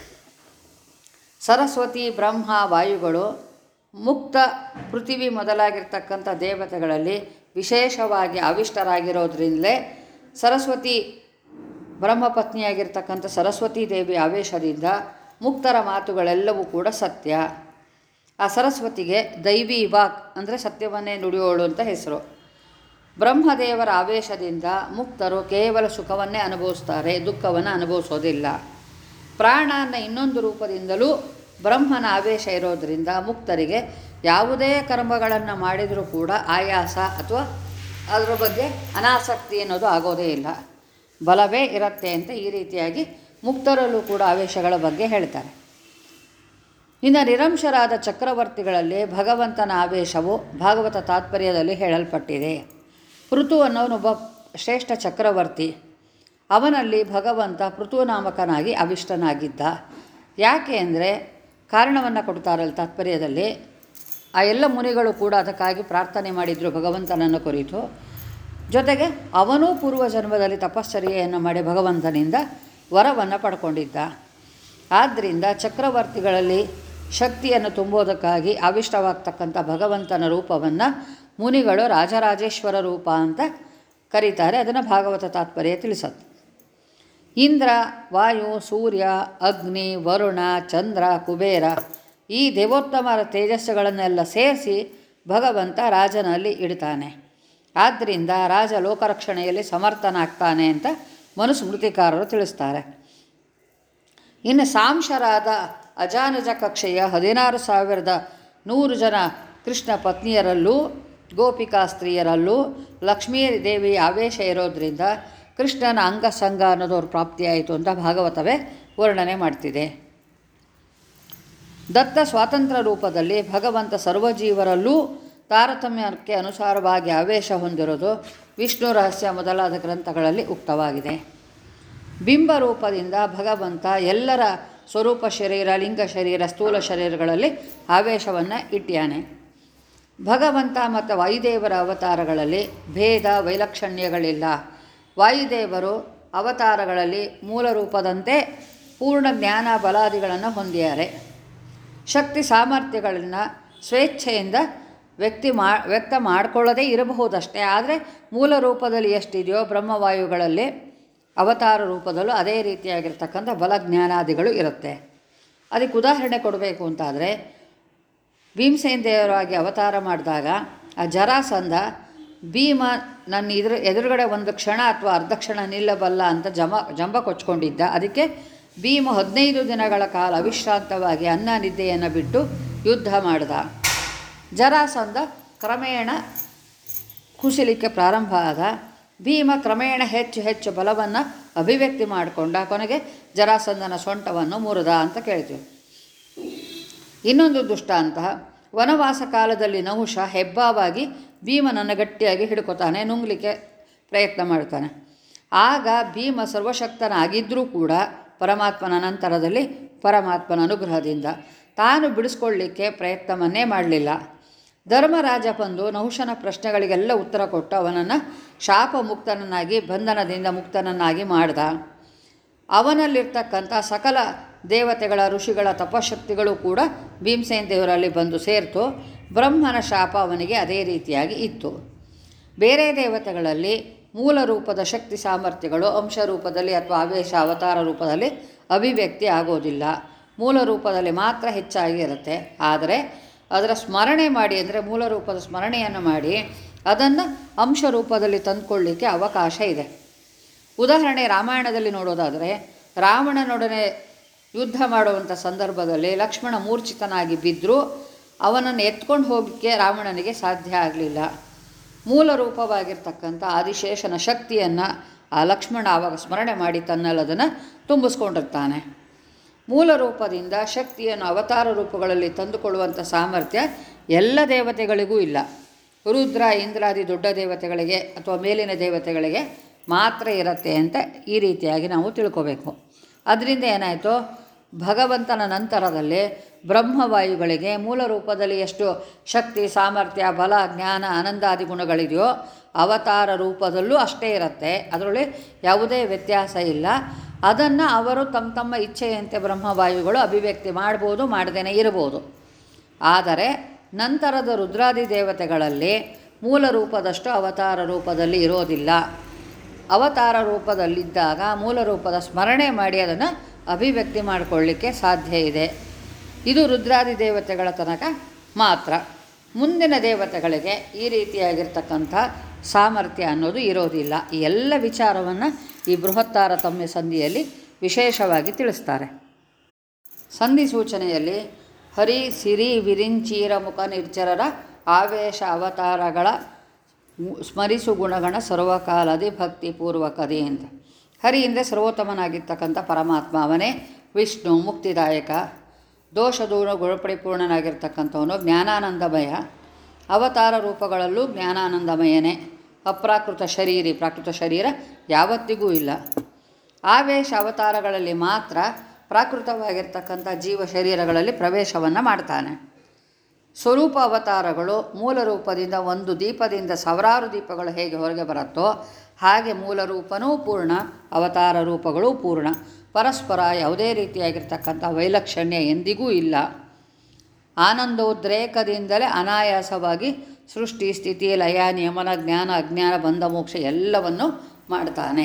ಸರಸ್ವತಿ ಬ್ರಹ್ಮ ವಾಯುಗಳು ಮುಕ್ತ ಪೃಥಿವಿ ಮೊದಲಾಗಿರ್ತಕ್ಕಂಥ ದೇವತೆಗಳಲ್ಲಿ ವಿಶೇಷವಾಗಿ ಆವಿಷ್ಟರಾಗಿರೋದ್ರಿಂದಲೇ ಸರಸ್ವತಿ ಬ್ರಹ್ಮಪತ್ನಿಯಾಗಿರ್ತಕ್ಕಂಥ ಸರಸ್ವತಿ ದೇವಿ ಆವೇಶದಿಂದ ಮುಕ್ತರ ಮಾತುಗಳೆಲ್ಲವೂ ಕೂಡ ಸತ್ಯ ಆ ಸರಸ್ವತಿಗೆ ದೈವಿ ವಾಕ್ ಅಂದರೆ ಸತ್ಯವನ್ನೇ ನುಡಿಯೋಳು ಅಂತ ಹೆಸರು ಬ್ರಹ್ಮದೇವರ ಆವೇಶದಿಂದ ಮುಕ್ತರು ಕೇವಲ ಸುಖವನ್ನೇ ಅನುಭವಿಸ್ತಾರೆ ದುಃಖವನ್ನು ಅನುಭವಿಸೋದಿಲ್ಲ ಪ್ರಾಣ ಅನ್ನೋ ಇನ್ನೊಂದು ರೂಪದಿಂದಲೂ ಬ್ರಹ್ಮನ ಆವೇಶ ಇರೋದರಿಂದ ಮುಕ್ತರಿಗೆ ಯಾವುದೇ ಕರ್ಮಗಳನ್ನು ಮಾಡಿದರೂ ಕೂಡ ಆಯಾಸ ಅಥವಾ ಅದರ ಬಗ್ಗೆ ಅನಾಸಕ್ತಿ ಅನ್ನೋದು ಆಗೋದೇ ಇಲ್ಲ ಬಲವೇ ಇರುತ್ತೆ ಅಂತ ಈ ರೀತಿಯಾಗಿ ಮುಕ್ತರಲ್ಲೂ ಕೂಡ ಆವೇಶಗಳ ಬಗ್ಗೆ ಹೇಳ್ತಾರೆ ಇನ್ನು ನಿರಂಶರಾದ ಚಕ್ರವರ್ತಿಗಳಲ್ಲಿ ಭಗವಂತನ ಆವೇಶವು ಭಾಗವತ ತಾತ್ಪರ್ಯದಲ್ಲಿ ಹೇಳಲ್ಪಟ್ಟಿದೆ ಪೃಥು ಅನ್ನೋನೊಬ್ಬ ಶ್ರೇಷ್ಠ ಚಕ್ರವರ್ತಿ ಅವನಲ್ಲಿ ಭಗವಂತ ಪೃಥುನಾಮಕನಾಗಿ ಅವಿಷ್ಟನಾಗಿದ್ದ ಯಾಕೆ ಅಂದರೆ ಕಾರಣವನ್ನು ಕೊಡ್ತಾರಲ್ಲ ತಾತ್ಪರ್ಯದಲ್ಲಿ ಆ ಎಲ್ಲ ಮುನಿಗಳು ಕೂಡ ಅದಕ್ಕಾಗಿ ಪ್ರಾರ್ಥನೆ ಮಾಡಿದರು ಭಗವಂತನನ್ನು ಕುರಿತು ಜೊತೆಗೆ ಅವನೂ ಪೂರ್ವ ಜನ್ಮದಲ್ಲಿ ತಪಶ್ಚರ್ಯೆಯನ್ನು ಮಾಡಿ ಭಗವಂತನಿಂದ ವರವನ್ನು ಪಡ್ಕೊಂಡಿದ್ದ ಆದ್ದರಿಂದ ಚಕ್ರವರ್ತಿಗಳಲ್ಲಿ ಶಕ್ತಿಯನ್ನು ತುಂಬೋದಕ್ಕಾಗಿ ಆವಿಷ್ಟವಾಗ್ತಕ್ಕಂಥ ಭಗವಂತನ ರೂಪವನ್ನು ಮುನಿಗಳು ರಾಜರಾಜೇಶ್ವರ ರೂಪ ಅಂತ ಕರೀತಾರೆ ಅದನ್ನು ಭಾಗವತ ತಾತ್ಪರ್ಯ ತಿಳಿಸತ್ತೆ ಇಂದ್ರ ವಾಯು ಸೂರ್ಯ ಅಗ್ನಿ ವರುಣ ಚಂದ್ರ ಕುಬೇರ ಈ ದೇವೋತ್ತಮರ ತೇಜಸ್ಸುಗಳನ್ನೆಲ್ಲ ಸೇರಿಸಿ ಭಗವಂತ ರಾಜನಲ್ಲಿ ಇಡ್ತಾನೆ ಆದ್ದರಿಂದ ರಾಜ ಲೋಕರಕ್ಷಣೆಯಲ್ಲಿ ಸಮರ್ಥನಾಗ್ತಾನೆ ಅಂತ ಮನುಸ್ಮೃತಿಕಾರರು ತಿಳಿಸ್ತಾರೆ ಇನ್ನು ಸಾಂಶರಾದ ಅಜಾನುಜ ಕಕ್ಷೆಯ ಹದಿನಾರು ಸಾವಿರದ ನೂರು ಜನ ಕೃಷ್ಣ ಪತ್ನಿಯರಲ್ಲೂ ಗೋಪಿಕಾ ಸ್ತ್ರೀಯರಲ್ಲೂ ಲಕ್ಷ್ಮೀ ದೇವಿ ಆವೇಶ ಇರೋದರಿಂದ ಕೃಷ್ಣನ ಅಂಗಸಂಗ ಅನ್ನೋದವ್ರ ಪ್ರಾಪ್ತಿಯಾಯಿತು ಅಂತ ಭಾಗವತವೇ ವರ್ಣನೆ ಮಾಡ್ತಿದೆ ದತ್ತ ಸ್ವಾತಂತ್ರ್ಯ ರೂಪದಲ್ಲಿ ಭಗವಂತ ಸರ್ವಜೀವರಲ್ಲೂ ತಾರತಮ್ಯಕ್ಕೆ ಅನುಸಾರವಾಗಿ ಆವೇಶ ಹೊಂದಿರೋದು ವಿಷ್ಣು ರಹಸ್ಯ ಮೊದಲಾದ ಗ್ರಂಥಗಳಲ್ಲಿ ಉಕ್ತವಾಗಿದೆ ಬಿಂಬ ರೂಪದಿಂದ ಭಗವಂತ ಎಲ್ಲರ ಸ್ವರೂಪ ಶರೀರ ಲಿಂಗ ಶರೀರ ಸ್ಥೂಲ ಶರೀರಗಳಲ್ಲಿ ಆವೇಶವನ್ನು ಇಟ್ಟ್ಯಾನೆ ಭಗವಂತ ಮತ್ತು ವಾಯುದೇವರ ಅವತಾರಗಳಲ್ಲಿ ಭೇದ ವೈಲಕ್ಷಣ್ಯಗಳಿಲ್ಲ ವಾಯುದೇವರು ಅವತಾರಗಳಲ್ಲಿ ಮೂಲ ರೂಪದಂತೆ ಪೂರ್ಣ ಜ್ಞಾನ ಬಲಾದಿಗಳನ್ನು ಹೊಂದಿದ್ದಾರೆ ಶಕ್ತಿ ಸಾಮರ್ಥ್ಯಗಳನ್ನು ಸ್ವೇಚ್ಛೆಯಿಂದ ವ್ಯಕ್ತಿ ಮಾ ವ್ಯಕ್ತ ಮಾಡಿಕೊಳ್ಳದೇ ಇರಬಹುದಷ್ಟೇ ಆದರೆ ಮೂಲ ರೂಪದಲ್ಲಿ ಎಷ್ಟಿದೆಯೋ ಬ್ರಹ್ಮವಾಯುಗಳಲ್ಲಿ ಅವತಾರ ರೂಪದಲ್ಲೂ ಅದೇ ರೀತಿಯಾಗಿರ್ತಕ್ಕಂಥ ಬಲ ಜ್ಞಾನಾದಿಗಳು ಇರುತ್ತೆ ಅದಕ್ಕೆ ಉದಾಹರಣೆ ಕೊಡಬೇಕು ಅಂತಾದರೆ ಭೀಮಸೇನ ದೇವರಾಗಿ ಅವತಾರ ಮಾಡಿದಾಗ ಆ ಜರಾಸಂಧ ಭೀಮ ನನ್ನ ಇದ್ರ ಎದುರುಗಡೆ ಒಂದು ಕ್ಷಣ ಅಥವಾ ಅರ್ಧ ಕ್ಷಣ ನಿಲ್ಲಬಲ್ಲ ಅಂತ ಜಮ ಜಂಬ ಕೊಚ್ಕೊಂಡಿದ್ದ ಅದಕ್ಕೆ ಭೀಮ ಹದಿನೈದು ದಿನಗಳ ಕಾಲ ಅವಿಶ್ರಾಂತವಾಗಿ ಅನ್ನ ನಿದ್ದೆಯನ್ನು ಬಿಟ್ಟು ಯುದ್ಧ ಮಾಡಿದ ಜರಾಸಂಧ ಕ್ರಮೇಣ ಕುಸಿಲಿಕ್ಕೆ ಪ್ರಾರಂಭ ಆದ ಭೀಮ ಕ್ರಮೇಣ ಹೆಚ್ಚು ಹೆಚ್ಚು ಬಲವನ್ನು ಅಭಿವ್ಯಕ್ತಿ ಮಾಡಿಕೊಂಡ ಕೊನೆಗೆ ಜರಾಸಂಧನ ಸೊಂಟವನ್ನು ಮುರಿದ ಅಂತ ಕೇಳ್ತೀವಿ ಇನ್ನೊಂದು ದುಷ್ಟಾಂತ ವನವಾಸ ಕಾಲದಲ್ಲಿ ನಹುಷ ಹೆಬ್ಬಾವಾಗಿ ಭೀಮನನ್ನು ಗಟ್ಟಿಯಾಗಿ ಹಿಡ್ಕೊತಾನೆ ನುಂಗ್ಲಿಕ್ಕೆ ಪ್ರಯತ್ನ ಮಾಡ್ತಾನೆ ಆಗ ಭೀಮ ಸರ್ವಶಕ್ತನಾಗಿದ್ದರೂ ಕೂಡ ಪರಮಾತ್ಮನ ನಂತರದಲ್ಲಿ ಪರಮಾತ್ಮನ ಅನುಗ್ರಹದಿಂದ ತಾನು ಬಿಡಿಸ್ಕೊಳ್ಳಿಕ್ಕೆ ಪ್ರಯತ್ನವನ್ನೇ ಮಾಡಲಿಲ್ಲ ಧರ್ಮರಾಜ ಬಂದು ನಹುಷನ ಪ್ರಶ್ನೆಗಳಿಗೆಲ್ಲ ಉತ್ತರ ಕೊಟ್ಟು ಅವನನ್ನು ಶಾಪ ಮುಕ್ತನನ್ನಾಗಿ ಬಂಧನದಿಂದ ಮುಕ್ತನನ್ನಾಗಿ ಮಾಡ್ದ ಅವನಲ್ಲಿರ್ತಕ್ಕಂಥ ಸಕಲ ದೇವತೆಗಳ ಋಷಿಗಳ ತಪಶಕ್ತಿಗಳು ಕೂಡ ಭೀಮಸೇನ ದೇವರಲ್ಲಿ ಬಂದು ಸೇರ್ತು ಬ್ರಹ್ಮನ ಶಾಪ ಅವನಿಗೆ ಅದೇ ರೀತಿಯಾಗಿ ಇತ್ತು ಬೇರೆ ದೇವತೆಗಳಲ್ಲಿ ಮೂಲ ರೂಪದ ಶಕ್ತಿ ಸಾಮರ್ಥ್ಯಗಳು ಅಂಶ ರೂಪದಲ್ಲಿ ಅಥವಾ ಆವೇಶ ಅವತಾರ ರೂಪದಲ್ಲಿ ಅಭಿವ್ಯಕ್ತಿ ಆಗೋದಿಲ್ಲ ಮೂಲ ರೂಪದಲ್ಲಿ ಮಾತ್ರ ಹೆಚ್ಚಾಗಿ ಇರುತ್ತೆ ಆದರೆ ಅದರ ಸ್ಮರಣೆ ಮಾಡಿ ಅಂದರೆ ಮೂಲ ರೂಪದ ಸ್ಮರಣೆಯನ್ನು ಮಾಡಿ ಅದನ್ನು ಅಂಶ ರೂಪದಲ್ಲಿ ತಂದುಕೊಳ್ಳಿಕ್ಕೆ ಅವಕಾಶ ಇದೆ ಉದಾಹರಣೆ ರಾಮಾಯಣದಲ್ಲಿ ನೋಡೋದಾದರೆ ರಾವಣನೊಡನೆ ಯುದ್ಧ ಮಾಡುವಂಥ ಸಂದರ್ಭದಲ್ಲಿ ಲಕ್ಷ್ಮಣ ಮೂರ್ಛಿತನಾಗಿ ಬಿದ್ದರೂ ಅವನನ್ನು ಎತ್ಕೊಂಡು ಹೋಗಲಿಕ್ಕೆ ರಾವಣನಿಗೆ ಸಾಧ್ಯ ಆಗಲಿಲ್ಲ ಮೂಲ ರೂಪವಾಗಿರ್ತಕ್ಕಂಥ ಆದಿಶೇಷನ ಶಕ್ತಿಯನ್ನು ಆ ಲಕ್ಷ್ಮಣ ಆವಾಗ ಸ್ಮರಣೆ ಮಾಡಿ ತನ್ನಲ್ಲದನ್ನು ತುಂಬಿಸ್ಕೊಂಡಿರ್ತಾನೆ ಮೂಲ ರೂಪದಿಂದ ಶಕ್ತಿಯನ್ನು ಅವತಾರ ರೂಪಗಳಲ್ಲಿ ತಂದುಕೊಳ್ಳುವಂಥ ಸಾಮರ್ಥ್ಯ ಎಲ್ಲ ದೇವತೆಗಳಿಗೂ ಇಲ್ಲ ರುದ್ರ ಇಂದ್ರಾದಿ ದೊಡ್ಡ ದೇವತೆಗಳಿಗೆ ಅಥವಾ ಮೇಲಿನ ದೇವತೆಗಳಿಗೆ ಮಾತ್ರ ಇರುತ್ತೆ ಅಂತ ಈ ರೀತಿಯಾಗಿ ನಾವು ತಿಳ್ಕೋಬೇಕು ಅದರಿಂದ ಏನಾಯಿತು ಭಗವಂತನ ನಂತರದಲ್ಲಿ ಬ್ರಹ್ಮವಾಯುಗಳಿಗೆ ಮೂಲ ರೂಪದಲ್ಲಿ ಎಷ್ಟು ಶಕ್ತಿ ಸಾಮರ್ಥ್ಯ ಬಲ ಜ್ಞಾನ ಆನಂದಾದಿ ಗುಣಗಳಿದೆಯೋ ಅವತಾರ ರೂಪದಲ್ಲೂ ಅಷ್ಟೇ ಇರುತ್ತೆ ಅದರಲ್ಲಿ ಯಾವುದೇ ವ್ಯತ್ಯಾಸ ಇಲ್ಲ ಅದನ್ನು ಅವರು ತಮ್ಮ ತಮ್ಮ ಇಚ್ಛೆಯಂತೆ ಬ್ರಹ್ಮವಾಯುಗಳು ಅಭಿವ್ಯಕ್ತಿ ಮಾಡ್ಬೋದು ಮಾಡದೇನೆ ಇರಬಹುದು ಆದರೆ ನಂತರದ ರುದ್ರಾದಿ ದೇವತೆಗಳಲ್ಲಿ ಮೂಲ ರೂಪದಷ್ಟು ಅವತಾರ ರೂಪದಲ್ಲಿ ಇರೋದಿಲ್ಲ ಅವತಾರ ರೂಪದಲ್ಲಿದ್ದಾಗ ಮೂಲ ರೂಪದ ಸ್ಮರಣೆ ಮಾಡಿ ಅದನ್ನು ಅಭಿವ್ಯಕ್ತಿ ಮಾಡಿಕೊಳ್ಳಿಕ್ಕೆ ಸಾಧ್ಯ ಇದೆ ಇದು ರುದ್ರಾದಿ ದೇವತೆಗಳ ತನಕ ಮಾತ್ರ ಮುಂದಿನ ದೇವತೆಗಳಿಗೆ ಈ ರೀತಿಯಾಗಿರ್ತಕ್ಕಂಥ ಸಾಮರ್ಥ್ಯ ಅನ್ನೋದು ಇರೋದಿಲ್ಲ ಈ ಎಲ್ಲ ವಿಚಾರವನ್ನು ಈ ಬೃಹತ್ತಾರತಮ್ಯ ಸಂಧಿಯಲ್ಲಿ ವಿಶೇಷವಾಗಿ ತಿಳಿಸ್ತಾರೆ ಸಂಧಿ ಸೂಚನೆಯಲ್ಲಿ ಹರಿ ಸಿರಿ ವಿರಿಂಚೀರ ಮುಖ ನಿರ್ಜರರ ಆವೇಶ ಅವತಾರಗಳ ಸ್ಮರಿಸು ಗುಣಗಣ ಸರ್ವಕಾಲದಿ ಭಕ್ತಿಪೂರ್ವಕದಿ ಅಂತ ಹರಿ ಅಂದರೆ ಸರ್ವೋತ್ತಮನಾಗಿರ್ತಕ್ಕಂಥ ಪರಮಾತ್ಮ ಅವನೇ ವಿಷ್ಣು ಮುಕ್ತಿದಾಯಕ ದೋಷ ದೂರ ಗುಣಪರಿಪೂರ್ಣನಾಗಿರ್ತಕ್ಕಂಥವನು ಜ್ಞಾನಾನಂದಮಯ ಅವತಾರ ರೂಪಗಳಲ್ಲೂ ಜ್ಞಾನಾನಂದಮಯನೇ ಅಪ್ರಾಕೃತ ಶರೀರಿ ಪ್ರಾಕೃತ ಶರೀರ ಯಾವತ್ತಿಗೂ ಇಲ್ಲ ಆವೇಶ ಅವತಾರಗಳಲ್ಲಿ ಮಾತ್ರ ಪ್ರಾಕೃತವಾಗಿರ್ತಕ್ಕಂಥ ಜೀವ ಶರೀರಗಳಲ್ಲಿ ಪ್ರವೇಶವನ್ನು ಮಾಡ್ತಾನೆ ಸ್ವರೂಪ ಅವತಾರಗಳು ಮೂಲ ರೂಪದಿಂದ ಒಂದು ದೀಪದಿಂದ ಸಾವಿರಾರು ದೀಪಗಳು ಹೇಗೆ ಹೊರಗೆ ಬರುತ್ತೋ ಹಾಗೆ ಮೂಲ ರೂಪನೂ ಪೂರ್ಣ ಅವತಾರ ರೂಪಗಳೂ ಪೂರ್ಣ ಪರಸ್ಪರ ಯಾವುದೇ ರೀತಿಯಾಗಿರ್ತಕ್ಕಂಥ ವೈಲಕ್ಷಣ್ಯ ಎಂದಿಗೂ ಇಲ್ಲ ಆನಂದೋದ್ರೇಕದಿಂದಲೇ ಅನಾಯಾಸವಾಗಿ ಸೃಷ್ಟಿ ಸ್ಥಿತಿ ಲಯ ನಿಯಮನ ಜ್ಞಾನ ಅಜ್ಞಾನ ಬಂಧ ಮೋಕ್ಷ ಎಲ್ಲವನ್ನು ಮಾಡ್ತಾನೆ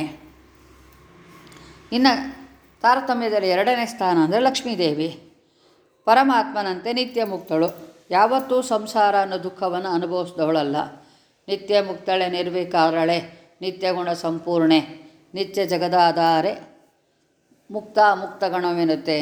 ಇನ್ನು ತಾರತಮ್ಯದಲ್ಲಿ ಎರಡನೇ ಸ್ಥಾನ ಅಂದರೆ ಲಕ್ಷ್ಮೀದೇವಿ ಪರಮಾತ್ಮನಂತೆ ನಿತ್ಯ ಮುಕ್ತಳು ಯಾವತ್ತೂ ಸಂಸಾರ ಅನ್ನೋ ದುಃಖವನ್ನು ಅನುಭವಿಸಿದವಳಲ್ಲ ನಿತ್ಯ ಮುಕ್ತಳೆ ನಿರ್ವಿಕಾರಳೆ ನಿತ್ಯ ಗುಣ ಸಂಪೂರ್ಣೆ ನಿತ್ಯ ಜಗದಾಧಾರೆ ಮುಕ್ತ ಮುಕ್ತಗಣವೆನ್ನುತ್ತೆ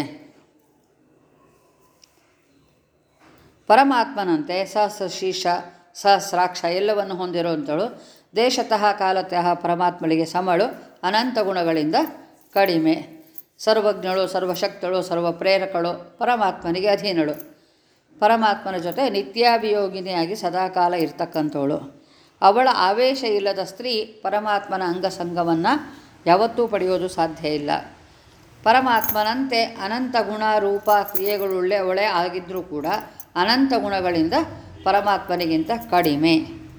ಪರಮಾತ್ಮನಂತೆ ಸಹಸ್ರ ಶೀರ್ಷ ಸಹಸ್ರಾಕ್ಷ ಎಲ್ಲವನ್ನು ಹೊಂದಿರುವಂಥಳು ದೇಶತಃ ಕಾಲತಃ ಪರಮಾತ್ಮಳಿಗೆ ಸಮಳು ಅನಂತ ಗುಣಗಳಿಂದ ಕಡಿಮೆ ಸರ್ವಜ್ಞಳು ಸರ್ವಶಕ್ತಳು ಸರ್ವ ಪ್ರೇರಕಳು ಪರಮಾತ್ಮನಿಗೆ ಅಧೀನಳು ಪರಮಾತ್ಮನ ಜೊತೆ ನಿತ್ಯಾಭಿಯೋಗಿನಿಯಾಗಿ ಸದಾಕಾಲ ಇರ್ತಕ್ಕಂಥವಳು ಅವಳ ಆವೇಶ ಇಲ್ಲದ ಸ್ತ್ರೀ ಪರಮಾತ್ಮನ ಅಂಗಸಂಗವನ್ನು ಯಾವತ್ತೂ ಪಡೆಯೋದು ಸಾಧ್ಯ ಇಲ್ಲ ಪರಮಾತ್ಮನಂತೆ ಅನಂತ ಗುಣ ರೂಪ ಕ್ರಿಯೆಗಳುಳ್ಳೆಯವಳೇ ಆಗಿದ್ದರೂ ಕೂಡ ಅನಂತ ಗುಣಗಳಿಂದ ಪರಮಾತ್ಮನಿಗಿಂತ ಕಡಿಮೆ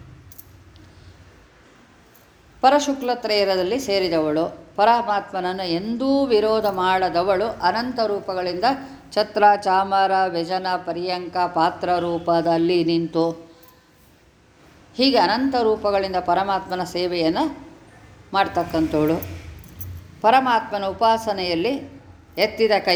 ಪರಶುಕ್ಲತ್ರಯರದಲ್ಲಿ ಸೇರಿದವಳು ಪರಮಾತ್ಮನನ್ನು ಎಂದೂ ವಿರೋಧ ಮಾಡದವಳು ಅನಂತ ರೂಪಗಳಿಂದ ಛತ್ರ ಚಾಮರ ವ್ಯಜನ ಪರ್ಯಂಕ ಪಾತ್ರ ರೂಪದಲ್ಲಿ ನಿಂತು ಹೀಗೆ ಅನಂತ ರೂಪಗಳಿಂದ ಪರಮಾತ್ಮನ ಸೇವೆಯನ್ನು ಮಾಡ್ತಕ್ಕಂಥವಳು ಪರಮಾತ್ಮನ ಉಪಾಸನೆಯಲ್ಲಿ ಎತ್ತಿದ ಕೈ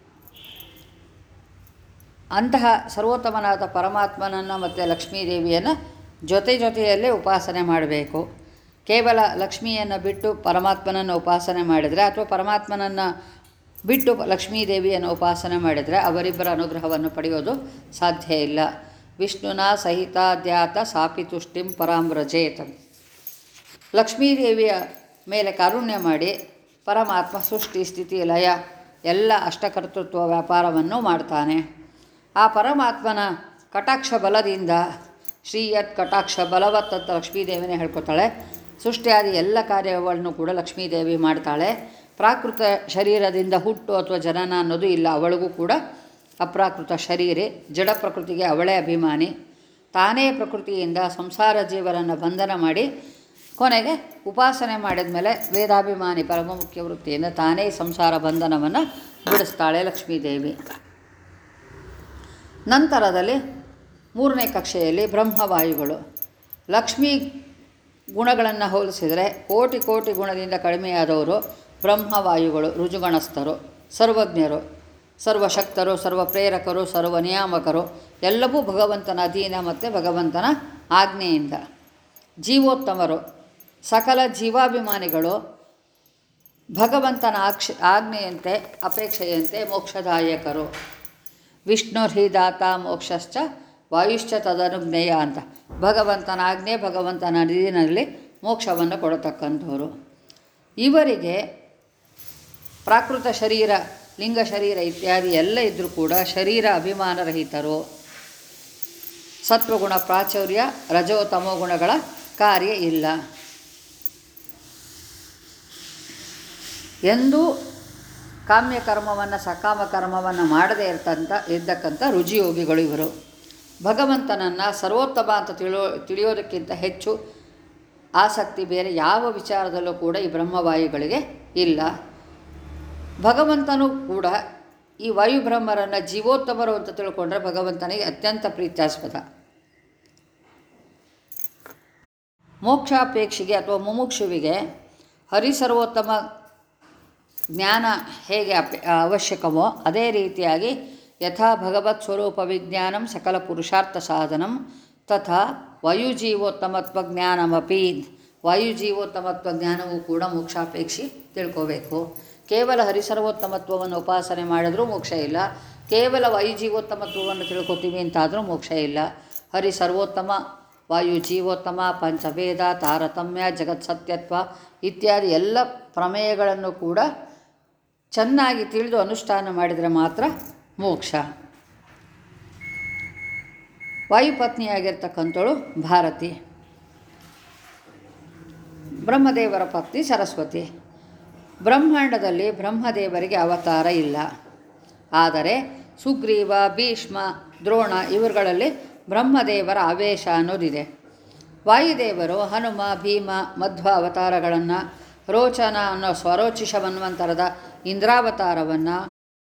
ಅಂತಹ ಸರ್ವೋತ್ತಮನಾದ ಪರಮಾತ್ಮನನ್ನು ಮತ್ತು ಲಕ್ಷ್ಮೀದೇವಿಯನ್ನು ಜೊತೆ ಜೊತೆಯಲ್ಲೇ ಉಪಾಸನೆ ಮಾಡಬೇಕು ಕೇವಲ ಲಕ್ಷ್ಮಿಯನ್ನು ಬಿಟ್ಟು ಪರಮಾತ್ಮನನ್ನು ಉಪಾಸನೆ ಮಾಡಿದರೆ ಅಥವಾ ಪರಮಾತ್ಮನನ್ನು ಬಿಟ್ಟು ಲಕ್ಷ್ಮೀದೇವಿಯನ್ನು ಉಪಾಸನೆ ಮಾಡಿದರೆ ಅವರಿಬ್ಬರ ಅನುಗ್ರಹವನ್ನು ಪಡೆಯೋದು ಸಾಧ್ಯ ಇಲ್ಲ ವಿಷ್ಣುನ ಸಹಿತಾದ್ಯಾತ ಸಾಪಿ ತುಷ್ಟಿಂ ಪರಾಮ್ರಜೇತ ಲಕ್ಷ್ಮೀದೇವಿಯ ಮೇಲೆ ಕಾರುಣ್ಯ ಮಾಡಿ ಪರಮಾತ್ಮ ಸೃಷ್ಟಿ ಸ್ಥಿತಿ ಲಯ ಎಲ್ಲ ಅಷ್ಟಕರ್ತೃತ್ವ ವ್ಯಾಪಾರವನ್ನು ಮಾಡ್ತಾನೆ ಆ ಪರಮಾತ್ಮನ ಕಟಾಕ್ಷ ಬಲದಿಂದ ಶ್ರೀಯತ್ ಕಟಾಕ್ಷ ಬಲವತ್ ಅಂತ ಲಕ್ಷ್ಮೀದೇವಿನೇ ಹೇಳ್ಕೊತಾಳೆ ಸೃಷ್ಟಿಯಾದಿ ಎಲ್ಲ ಕಾರ್ಯಗಳನ್ನು ಕೂಡ ಲಕ್ಷ್ಮೀದೇವಿ ಮಾಡ್ತಾಳೆ ಪ್ರಾಕೃತ ಶರೀರದಿಂದ ಹುಟ್ಟು ಅಥವಾ ಜನನ ಅನ್ನೋದು ಇಲ್ಲ ಅವಳಿಗೂ ಕೂಡ ಅಪ್ರಾಕೃತ ಶರೀರೆ ಜಡ ಪ್ರಕೃತಿಗೆ ಅವಳೇ ಅಭಿಮಾನಿ ತಾನೇ ಪ್ರಕೃತಿಯಿಂದ ಸಂಸಾರ ಜೀವರನ್ನು ಬಂಧನ ಮಾಡಿ ಕೊನೆಗೆ ಉಪಾಸನೆ ಮಾಡಿದ ಮೇಲೆ ವೇದಾಭಿಮಾನಿ ಪರಮ ಮುಖ್ಯ ವೃತ್ತಿಯಿಂದ ತಾನೇ ಸಂಸಾರ ಬಂಧನವನ್ನು ಬಿಡಿಸ್ತಾಳೆ ಲಕ್ಷ್ಮೀದೇವಿ ನಂತರದಲ್ಲಿ ಮೂರನೇ ಕಕ್ಷೆಯಲ್ಲಿ ಬ್ರಹ್ಮವಾಯುಗಳು ಲಕ್ಷ್ಮೀ ಗುಣಗಳನ್ನು ಹೋಲಿಸಿದರೆ ಕೋಟಿ ಕೋಟಿ ಗುಣದಿಂದ ಕಡಿಮೆಯಾದವರು ಬ್ರಹ್ಮವಾಯುಗಳು ರುಜುಗಣಸ್ಥರು ಸರ್ವಜ್ಞರು ಸರ್ವಶಕ್ತರು ಸರ್ವ ಪ್ರೇರಕರು ಸರ್ವ ನಿಯಾಮಕರು ಎಲ್ಲವೂ ಭಗವಂತನ ಅಧೀನ ಮತ್ತು ಭಗವಂತನ ಆಜ್ಞೆಯಿಂದ ಜೀವೋತ್ತಮರು ಸಕಲ ಜೀವಾಭಿಮಾನಿಗಳು ಭಗವಂತನ ಆಕ್ಷ ಆಜ್ಞೆಯಂತೆ ಅಪೇಕ್ಷೆಯಂತೆ ಮೋಕ್ಷದಾಯಕರು ವಿಷ್ಣು ಹೃದಾತ ಮೋಕ್ಷಶ್ಚ ವಾಯುಶ್ಚ ತದನುಜ್ಞೇಯ ಅಂತ ಭಗವಂತನ ಆಜ್ಞೆ ಭಗವಂತನ ಅಧೀನಲ್ಲಿ ಮೋಕ್ಷವನ್ನು ಕೊಡತಕ್ಕಂಥವ್ರು ಇವರಿಗೆ ಪ್ರಾಕೃತ ಶರೀರ ಲಿಂಗ ಶರೀರ ಇತ್ಯಾದಿ ಎಲ್ಲ ಇದ್ದರೂ ಕೂಡ ಶರೀರ ಅಭಿಮಾನರಹಿತರು ಸತ್ವಗುಣ ಪ್ರಾಚುರ್ಯ ರಜೋ ತಮೋ ಗುಣಗಳ ಕಾರ್ಯ ಇಲ್ಲ ಎಂದೂ ಕಾಮ್ಯ ಕರ್ಮವನ್ನು ಸಕಾಮ ಕರ್ಮವನ್ನು ಮಾಡದೇ ಇರ್ತಂಥ ಇದ್ದಕ್ಕಂಥ ರುಜಿಯೋಗಿಗಳು ಇವರು ಭಗವಂತನನ್ನು ಸರ್ವೋತ್ತಮ ಅಂತ ತಿಳಿಯೋ ತಿಳಿಯೋದಕ್ಕಿಂತ ಹೆಚ್ಚು ಆಸಕ್ತಿ ಬೇರೆ ಯಾವ ವಿಚಾರದಲ್ಲೂ ಕೂಡ ಈ ಬ್ರಹ್ಮವಾಯುಗಳಿಗೆ ಇಲ್ಲ ಭಗವಂತನೂ ಕೂಡ ಈ ವಾಯುಬ್ರಹ್ಮರನ್ನು ಜೀವೋತ್ತಮರು ಅಂತ ತಿಳ್ಕೊಂಡ್ರೆ ಭಗವಂತನಿಗೆ ಅತ್ಯಂತ ಪ್ರೀತ್ಯಾಸ್ಪದ ಮೋಕ್ಷಾಪೇಕ್ಷಿಗೆ ಅಥವಾ ಮುಮುಕ್ಷುವಿಗೆ ಹರಿಸರ್ವೋತ್ತಮ ಜ್ಞಾನ ಹೇಗೆ ಅಪೆ ಅವಶ್ಯಕವೋ ಅದೇ ರೀತಿಯಾಗಿ ಯಥಾ ಭಗವತ್ ಸ್ವರೂಪ ವಿಜ್ಞಾನಂ ಸಕಲ ಪುರುಷಾರ್ಥ ಸಾಧನಂ ತಥಾ ವಾಯುಜೀವೋತ್ತಮತ್ವ ಜ್ಞಾನಮಪಿ ವಾಯುಜೀವೋತ್ತಮತ್ವ ಜ್ಞಾನವೂ ಕೂಡ ಮೋಕ್ಷಾಪೇಕ್ಷಿ ತಿಳ್ಕೋಬೇಕು ಕೇವಲ ಹರಿಸರ್ವೋತ್ತಮತ್ವವನ್ನು ಉಪಾಸನೆ ಮಾಡಿದ್ರೂ ಮೋಕ್ಷ ಇಲ್ಲ ಕೇವಲ ವಾಯುಜೀವೋತ್ತಮತ್ವವನ್ನು ತಿಳ್ಕೊತೀವಿ ಅಂತಾದರೂ ಮೋಕ್ಷ ಇಲ್ಲ ಹರಿ ಸರ್ವೋತ್ತಮ ವಾಯು ಜೀವೋತ್ತಮ ಪಂಚಭೇದ ತಾರತಮ್ಯ ಜಗತ್ಸತ್ಯತ್ವ ಇತ್ಯಾದಿ ಎಲ್ಲ ಪ್ರಮೇಯಗಳನ್ನು ಕೂಡ ಚೆನ್ನಾಗಿ ತಿಳಿದು ಅನುಷ್ಠಾನ ಮಾಡಿದರೆ ಮಾತ್ರ ಮೋಕ್ಷ ವಾಯುಪತ್ನಿಯಾಗಿರ್ತಕ್ಕಂಥವಳು ಭಾರತಿ ಬ್ರಹ್ಮದೇವರ ಪತ್ನಿ ಸರಸ್ವತಿ ಬ್ರಹ್ಮಾಂಡದಲ್ಲಿ ಬ್ರಹ್ಮದೇವರಿಗೆ ಅವತಾರ ಇಲ್ಲ ಆದರೆ ಸುಗ್ರೀವ ಭೀಷ್ಮ ದ್ರೋಣ ಇವರುಗಳಲ್ಲಿ ಬ್ರಹ್ಮದೇವರ ಆವೇಶ ಅನ್ನೋದಿದೆ ವಾಯುದೇವರು ಹನುಮ ಭೀಮ ಮಧ್ವ ಅವತಾರಗಳನ್ನು ರೋಚನ ಅನ್ನೋ ಸ್ವರೋಚಿಷ ಮನ್ವಂತರದ ಇಂದ್ರಾವತಾರವನ್ನು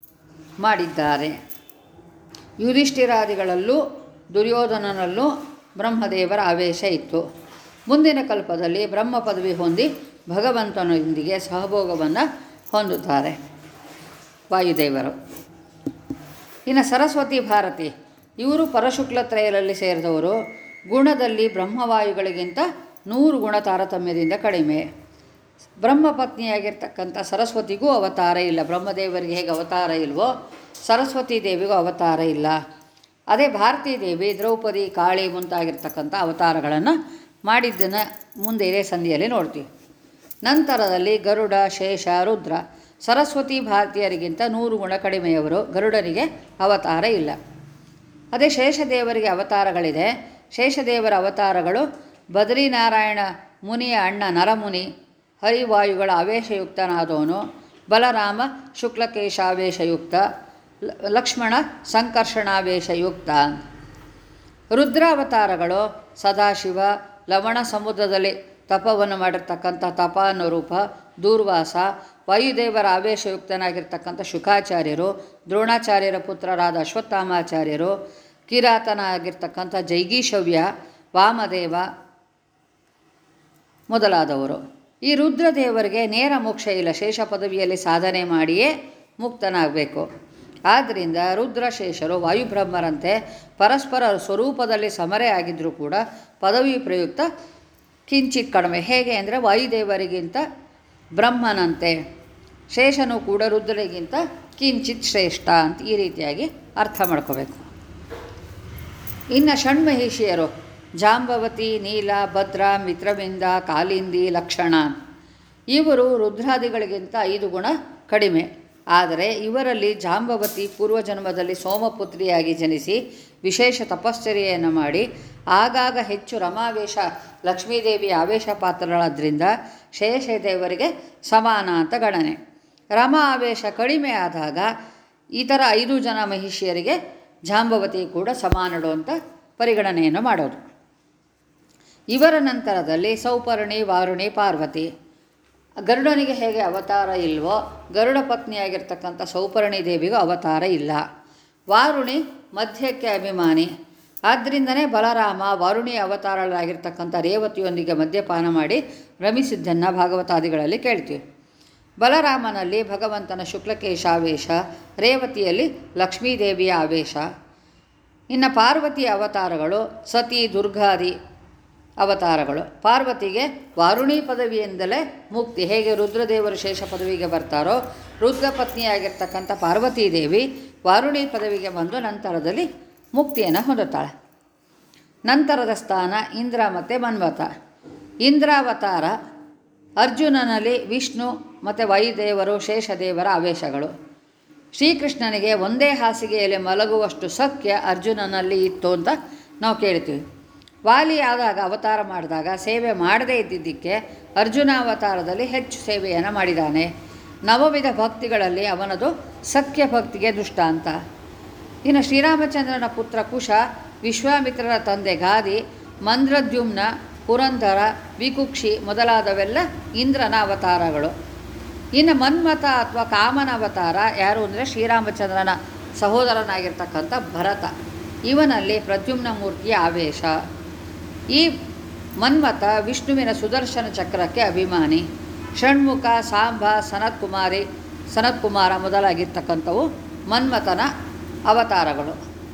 ಮಾಡಿದ್ದಾರೆ ಯುಧಿಷ್ಠಿರಾದಿಗಳಲ್ಲೂ ದುರ್ಯೋಧನನಲ್ಲೂ ಬ್ರಹ್ಮದೇವರ ಆವೇಶ ಇತ್ತು ಮುಂದಿನ ಕಲ್ಪದಲ್ಲಿ ಬ್ರಹ್ಮ ಪದವಿ ಹೊಂದಿ ಭಗವಂತನೊಂದಿಗೆ ಸಹಭೋಗವನ್ನು ಹೊಂದುತ್ತಾರೆ ವಾಯುದೇವರು ಇನ್ನು ಸರಸ್ವತಿ ಭಾರತಿ ಇವರು ಪರಶುಕ್ಲತ್ರಯರಲ್ಲಿ ಸೇರಿದವರು ಗುಣದಲ್ಲಿ ಬ್ರಹ್ಮವಾಯುಗಳಿಗಿಂತ ನೂರು ಗುಣ ತಾರತಮ್ಯದಿಂದ ಕಡಿಮೆ ಬ್ರಹ್ಮಪತ್ನಿಯಾಗಿರ್ತಕ್ಕಂಥ ಸರಸ್ವತಿಗೂ ಅವತಾರ ಇಲ್ಲ ಬ್ರಹ್ಮದೇವರಿಗೆ ಹೇಗೆ ಅವತಾರ ಇಲ್ವೋ ಸರಸ್ವತಿ ದೇವಿಗೂ ಅವತಾರ ಇಲ್ಲ ಅದೇ ಭಾರತೀ ದೇವಿ ದ್ರೌಪದಿ ಕಾಳಿ ಮುಂತಾಗಿರ್ತಕ್ಕಂಥ ಅವತಾರಗಳನ್ನು ಮಾಡಿದ್ದನ್ನು ಮುಂದೆ ಇದೇ ಸಂಧಿಯಲ್ಲಿ ನೋಡ್ತೀವಿ ನಂತರದಲ್ಲಿ ಗರುಡ ಶೇಷ ರುದ್ರ ಸರಸ್ವತಿ ಭಾರತೀಯರಿಗಿಂತ ನೂರು ಗುಣ ಕಡಿಮೆಯವರು ಗರುಡನಿಗೆ ಅವತಾರ ಇಲ್ಲ ಅದೇ ಶೇಷದೇವರಿಗೆ ಅವತಾರಗಳಿದೆ ಶೇಷದೇವರ ಅವತಾರಗಳು ಬದ್ರಿನಾರಾಯಣ ಮುನಿಯ ಅಣ್ಣ ನರಮುನಿ ಹರಿವಾಯುಗಳ ಆವೇಶಯುಕ್ತನಾದವನು ಬಲರಾಮ ಶುಕ್ಲಕೇಶಾವೇಶಯುಕ್ತ ಲ- ಲಕ್ಷ್ಮಣ ಸಂಕರ್ಷಣಾವೇಶಯುಕ್ತ ರುದ್ರಾವತಾರಗಳು ಸದಾಶಿವ ಲವಣ ಸಮುದ್ರದಲ್ಲಿ ತಪವನ್ನು ಮಾಡಿರ್ತಕ್ಕಂಥ ತಪ ಅನ್ನೋ ರೂಪ ದೂರ್ವಾಸ ವಾಯುದೇವರ ಆವೇಶಯುಕ್ತನಾಗಿರ್ತಕ್ಕಂಥ ಶುಕಾಚಾರ್ಯರು ದ್ರೋಣಾಚಾರ್ಯರ ಪುತ್ರರಾದ ಅಶ್ವತ್ಥಾಮಾಚಾರ್ಯರು ಕಿರಾತನಾಗಿರ್ತಕ್ಕಂಥ ಜೈಗೀಶವ್ಯ ವಾಮದೇವ ಮೊದಲಾದವರು ಈ ರುದ್ರದೇವರಿಗೆ ನೇರ ಮೋಕ್ಷ ಇಲ್ಲ ಶೇಷ ಪದವಿಯಲ್ಲಿ ಸಾಧನೆ ಮಾಡಿಯೇ ಮುಕ್ತನಾಗಬೇಕು ಆದ್ದರಿಂದ ರುದ್ರಶೇಷರು ವಾಯುಬ್ರಹ್ಮರಂತೆ ಪರಸ್ಪರ ಸ್ವರೂಪದಲ್ಲಿ ಸಮರೇ ಆಗಿದ್ದರೂ ಕೂಡ ಪದವಿ ಪ್ರಯುಕ್ತ ಕಿಂಚಿತ್ ಕಡಿಮೆ ಹೇಗೆ ಅಂದರೆ ವಾಯುದೇವರಿಗಿಂತ ಬ್ರಹ್ಮನಂತೆ ಶೇಷನು ಕೂಡ ರುದ್ರರಿಗಿಂತ ಕಿಂಚಿತ್ ಶ್ರೇಷ್ಠ ಅಂತ ಈ ರೀತಿಯಾಗಿ ಅರ್ಥ ಮಾಡ್ಕೋಬೇಕು ಇನ್ನು ಷಣ್ಮಹಿಷಿಯರು ಜಾಂಬವತಿ ನೀಲ ಭದ್ರ ಮಿತ್ರವಿಂದ ಕಾಲಿಂದಿ ಲಕ್ಷಣ ಇವರು ರುದ್ರಾದಿಗಳಿಗಿಂತ ಐದು ಗುಣ ಕಡಿಮೆ ಆದರೆ ಇವರಲ್ಲಿ ಜಾಂಬವತಿ ಪೂರ್ವಜನ್ಮದಲ್ಲಿ ಸೋಮಪುತ್ರಿಯಾಗಿ ಜನಿಸಿ ವಿಶೇಷ ತಪಶ್ಚರ್ಯೆಯನ್ನು ಮಾಡಿ ಆಗಾಗ ಹೆಚ್ಚು ರಮಾವೇಶ ಲಕ್ಷ್ಮೀದೇವಿಯ ಆವೇಶ ಪಾತ್ರರಾದ್ರಿಂದ ಶೇಷದೇವರಿಗೆ ಸಮಾನ ಅಂತ ಗಣನೆ ರಮ ಆವೇಶ ಕಡಿಮೆ ಆದಾಗ ಇತರ ಐದು ಜನ ಮಹಿಷಿಯರಿಗೆ ಜಾಂಬವತಿ ಕೂಡ ಸಮಾನಳು ಅಂತ ಪರಿಗಣನೆಯನ್ನು ಮಾಡೋದು ಇವರ ನಂತರದಲ್ಲಿ ಸೌಪರ್ಣಿ ವಾರುಣಿ ಪಾರ್ವತಿ ಗರುಡನಿಗೆ ಹೇಗೆ ಅವತಾರ ಇಲ್ವೋ ಗರುಡ ಪತ್ನಿಯಾಗಿರ್ತಕ್ಕಂಥ ಸೌಪರ್ಣಿ ದೇವಿಗೂ ಅವತಾರ ಇಲ್ಲ ವಾರುಣಿ ಮಧ್ಯಕ್ಕೆ ಅಭಿಮಾನಿ ಆದ್ದರಿಂದನೇ ಬಲರಾಮ ವಾರುಣಿ ಅವತಾರಗಳಾಗಿರ್ತಕ್ಕಂಥ ರೇವತಿಯೊಂದಿಗೆ ಮದ್ಯಪಾನ ಮಾಡಿ ರಮಿಸಿದ್ದನ್ನು ಭಾಗವತಾದಿಗಳಲ್ಲಿ ಕೇಳ್ತೀವಿ ಬಲರಾಮನಲ್ಲಿ ಭಗವಂತನ ಶುಕ್ಲಕೇಶ ಆವೇಶ ರೇವತಿಯಲ್ಲಿ ಲಕ್ಷ್ಮೀದೇವಿಯ ಆವೇಶ ಇನ್ನು ಪಾರ್ವತಿಯ ಅವತಾರಗಳು ಸತಿ ದುರ್ಗಾದಿ ಅವತಾರಗಳು ಪಾರ್ವತಿಗೆ ವಾರುಣಿ ಪದವಿಯಿಂದಲೇ ಮುಕ್ತಿ ಹೇಗೆ ರುದ್ರದೇವರು ಶೇಷ ಪದವಿಗೆ ಬರ್ತಾರೋ ರುದ್ರ ಪತ್ನಿಯಾಗಿರ್ತಕ್ಕಂಥ ಪಾರ್ವತೀ ದೇವಿ ವಾರುಣಿ ಪದವಿಗೆ ಬಂದು ನಂತರದಲ್ಲಿ ಮುಕ್ತಿಯನ್ನು ಹೊಂದುತ್ತಾಳೆ ನಂತರದ ಸ್ಥಾನ ಇಂದ್ರ ಮತ್ತು ಮನ್ಮಥ ಇಂದ್ರಾವತಾರ ಅರ್ಜುನನಲ್ಲಿ ವಿಷ್ಣು ಮತ್ತು ವಾಯುದೇವರು ಶೇಷದೇವರ ಆವೇಶಗಳು ಶ್ರೀಕೃಷ್ಣನಿಗೆ ಒಂದೇ ಹಾಸಿಗೆಯಲ್ಲಿ ಮಲಗುವಷ್ಟು ಸಖ್ಯ ಅರ್ಜುನನಲ್ಲಿ ಇತ್ತು ಅಂತ ನಾವು ಕೇಳ್ತೀವಿ ವಾಲಿ ಆದಾಗ ಅವತಾರ ಮಾಡಿದಾಗ ಸೇವೆ ಮಾಡದೇ ಇದ್ದಿದ್ದಕ್ಕೆ ಅರ್ಜುನ ಅವತಾರದಲ್ಲಿ ಹೆಚ್ಚು ಸೇವೆಯನ್ನು ಮಾಡಿದ್ದಾನೆ ನವವಿಧ ಭಕ್ತಿಗಳಲ್ಲಿ ಅವನದು ಸಖ್ಯ ಭಕ್ತಿಗೆ ದೃಷ್ಟಾಂತ ಇನ್ನು ಶ್ರೀರಾಮಚಂದ್ರನ ಪುತ್ರ ಕುಶ ವಿಶ್ವಾಮಿತ್ರರ ತಂದೆ ಗಾದಿ ಮಂದ್ರದ್ಯುಮ್ನ ಪುರಂದರ ವಿಕುಕ್ಷಿ ಮೊದಲಾದವೆಲ್ಲ ಇಂದ್ರನ ಅವತಾರಗಳು ಇನ್ನು ಮನ್ಮಥ ಅಥವಾ ಕಾಮನ ಅವತಾರ ಯಾರು ಅಂದರೆ ಶ್ರೀರಾಮಚಂದ್ರನ ಸಹೋದರನಾಗಿರ್ತಕ್ಕಂಥ ಭರತ ಇವನಲ್ಲಿ ಪ್ರದ್ಯುಮ್ನ ಮೂರ್ತಿಯ ಆವೇಶ ಈ ಮನ್ಮಥ ವಿಷ್ಣುವಿನ ಸುದರ್ಶನ ಚಕ್ರಕ್ಕೆ ಅಭಿಮಾನಿ ಷಣ್ಮುಖ ಸಾಂಬ ಸನತ್ಕುಮಾರಿ ಸನತ್ಕುಮಾರ ಮೊದಲಾಗಿರ್ತಕ್ಕಂಥವು ಮನ್ಮಥನ ಅವತಾರಗಳು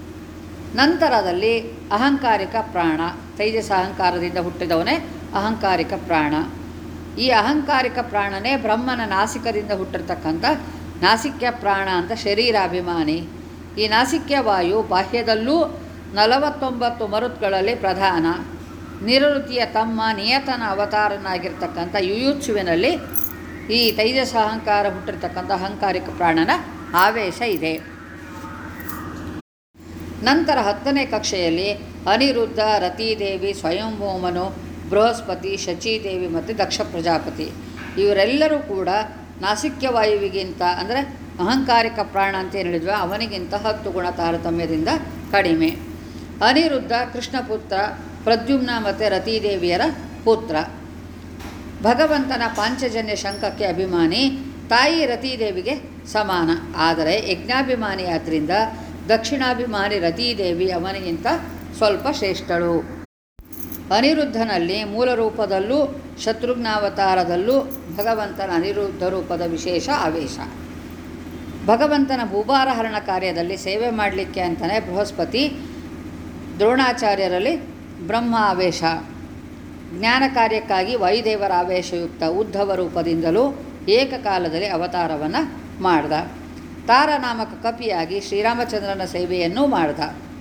ನಂತರದಲ್ಲಿ ಅಹಂಕಾರಿಕ ಪ್ರಾಣ ತೈಜಸ ಅಹಂಕಾರದಿಂದ ಹುಟ್ಟಿದವನೇ ಅಹಂಕಾರಿಕ ಪ್ರಾಣ ಈ ಅಹಂಕಾರಿಕ ಪ್ರಾಣನೇ ಬ್ರಹ್ಮನ ನಾಸಿಕದಿಂದ ಹುಟ್ಟಿರ್ತಕ್ಕಂಥ ನಾಸಿಕ್ಯ ಪ್ರಾಣ ಅಂತ ಶರೀರಾಭಿಮಾನಿ ಈ ನಾಸಿಕ್ಯ ವಾಯು ಬಾಹ್ಯದಲ್ಲೂ ನಲವತ್ತೊಂಬತ್ತು ಮರುತ್ಗಳಲ್ಲಿ ಪ್ರಧಾನ ನಿರವೃತ್ತಿಯ ತಮ್ಮ ನಿಯತನ ಅವತಾರನಾಗಿರ್ತಕ್ಕಂಥ ಯುಯುತ್ಸುವಿನಲ್ಲಿ ಈ ತೈಜಸ ಅಹಂಕಾರ ಹುಟ್ಟಿರ್ತಕ್ಕಂಥ ಅಹಂಕಾರಿಕ ಪ್ರಾಣನ ಆವೇಶ ಇದೆ ನಂತರ ಹತ್ತನೇ ಕಕ್ಷೆಯಲ್ಲಿ ಅನಿರುದ್ಧ ರತಿದೇವಿ ಸ್ವಯಂಭೂಮನು ಬೃಹಸ್ಪತಿ ಶಚೀದೇವಿ ಮತ್ತು ದಕ್ಷ ಪ್ರಜಾಪತಿ ಇವರೆಲ್ಲರೂ ಕೂಡ ನಾಸಿಕ್ಯ ವಾಯುವಿಗಿಂತ ಅಂದರೆ ಅಹಂಕಾರಿಕ ಪ್ರಾಣ ಅಂತ ಏನು ಹೇಳಿದ್ವಿ ಅವನಿಗಿಂತ ಹತ್ತು ಗುಣ ತಾರತಮ್ಯದಿಂದ ಕಡಿಮೆ ಅನಿರುದ್ಧ ಕೃಷ್ಣಪುತ್ರ ಪ್ರದ್ಯುಮ್ನ ಮತ್ತು ರತಿದೇವಿಯರ ಪುತ್ರ ಭಗವಂತನ ಪಾಂಚಜನ್ಯ ಶಂಖಕ್ಕೆ ಅಭಿಮಾನಿ ತಾಯಿ ರತಿದೇವಿಗೆ ಸಮಾನ ಆದರೆ ಯಜ್ಞಾಭಿಮಾನಿ ಆದ್ದರಿಂದ ದಕ್ಷಿಣಾಭಿಮಾನಿ ರತಿದೇವಿ ಅವನಿಗಿಂತ ಸ್ವಲ್ಪ ಶ್ರೇಷ್ಠಳು ಅನಿರುದ್ಧನಲ್ಲಿ ಮೂಲ ರೂಪದಲ್ಲೂ ಶತ್ರುಘ್ನಾವತಾರದಲ್ಲೂ ಭಗವಂತನ ಅನಿರುದ್ಧ ರೂಪದ ವಿಶೇಷ ಆವೇಶ ಭಗವಂತನ ಭೂಭಾರಹರಣ ಕಾರ್ಯದಲ್ಲಿ ಸೇವೆ ಮಾಡಲಿಕ್ಕೆ ಅಂತಲೇ ಬೃಹಸ್ಪತಿ ದ್ರೋಣಾಚಾರ್ಯರಲ್ಲಿ ಬ್ರಹ್ಮ ಆವೇಶ ಜ್ಞಾನ ಕಾರ್ಯಕ್ಕಾಗಿ ವಾಯುದೇವರ ಆವೇಶಯುಕ್ತ ಉದ್ಧವ ರೂಪದಿಂದಲೂ ಏಕಕಾಲದಲ್ಲಿ ಅವತಾರವನ್ನು ಮಾಡ್ದ ತಾರನಾಮಕ ಕಪಿಯಾಗಿ ಶ್ರೀರಾಮಚಂದ್ರನ ಸೇವೆಯನ್ನೂ ಮಾಡ್ದ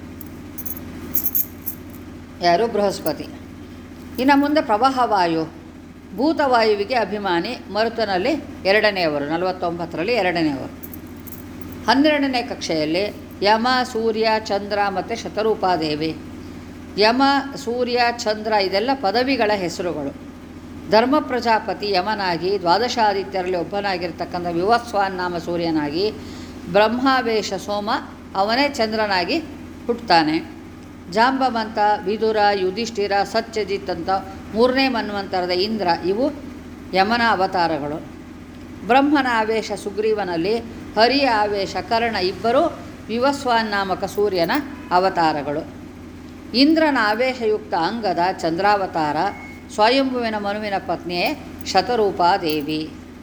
ಯಾರು ಬೃಹಸ್ಪತಿ ಇನ್ನು ಮುಂದೆ ಪ್ರವಾಹವಾಯು ಭೂತವಾಯುವಿಗೆ ಅಭಿಮಾನಿ ಮರುತನಲ್ಲಿ ಎರಡನೆಯವರು ನಲವತ್ತೊಂಬತ್ತರಲ್ಲಿ ಎರಡನೆಯವರು ಹನ್ನೆರಡನೇ ಕಕ್ಷೆಯಲ್ಲಿ ಯಮ ಸೂರ್ಯ ಚಂದ್ರ ಮತ್ತು ಶತರೂಪಾದೇವಿ ಯಮ ಸೂರ್ಯ ಚಂದ್ರ ಇದೆಲ್ಲ ಪದವಿಗಳ ಹೆಸರುಗಳು ಧರ್ಮ ಪ್ರಜಾಪತಿ ಯಮನಾಗಿ ದ್ವಾದಶಾದಿತ್ಯರಲ್ಲಿ ಒಬ್ಬನಾಗಿರ್ತಕ್ಕಂಥ ವಿವಸ್ವಾನ್ ನಾಮ ಸೂರ್ಯನಾಗಿ ಬ್ರಹ್ಮಾವೇಶ ಸೋಮ ಅವನೇ ಚಂದ್ರನಾಗಿ ಹುಟ್ಟುತ್ತಾನೆ ಜಾಂಬವಂತ ವಿದುರ ಯುಧಿಷ್ಠಿರ ಸತ್ಯಜಿತ್ ಅಂತ ಮೂರನೇ ಮನ್ವಂತರದ ಇಂದ್ರ ಇವು ಯಮನ ಅವತಾರಗಳು ಬ್ರಹ್ಮನ ಆವೇಶ ಸುಗ್ರೀವನಲ್ಲಿ ಹರಿಯ ಆವೇಶ ಕರ್ಣ ಇಬ್ಬರು ವಿವಸ್ವಾನ್ ನಾಮಕ ಸೂರ್ಯನ ಅವತಾರಗಳು ಇಂದ್ರನ ಆವೇಶಯುಕ್ತ ಅಂಗದ ಚಂದ್ರಾವತಾರ ಸ್ವಯಂಭುವಿನ ಮನುವಿನ ಪತ್ನಿಯೇ ಶತರೂಪಾದೇವಿ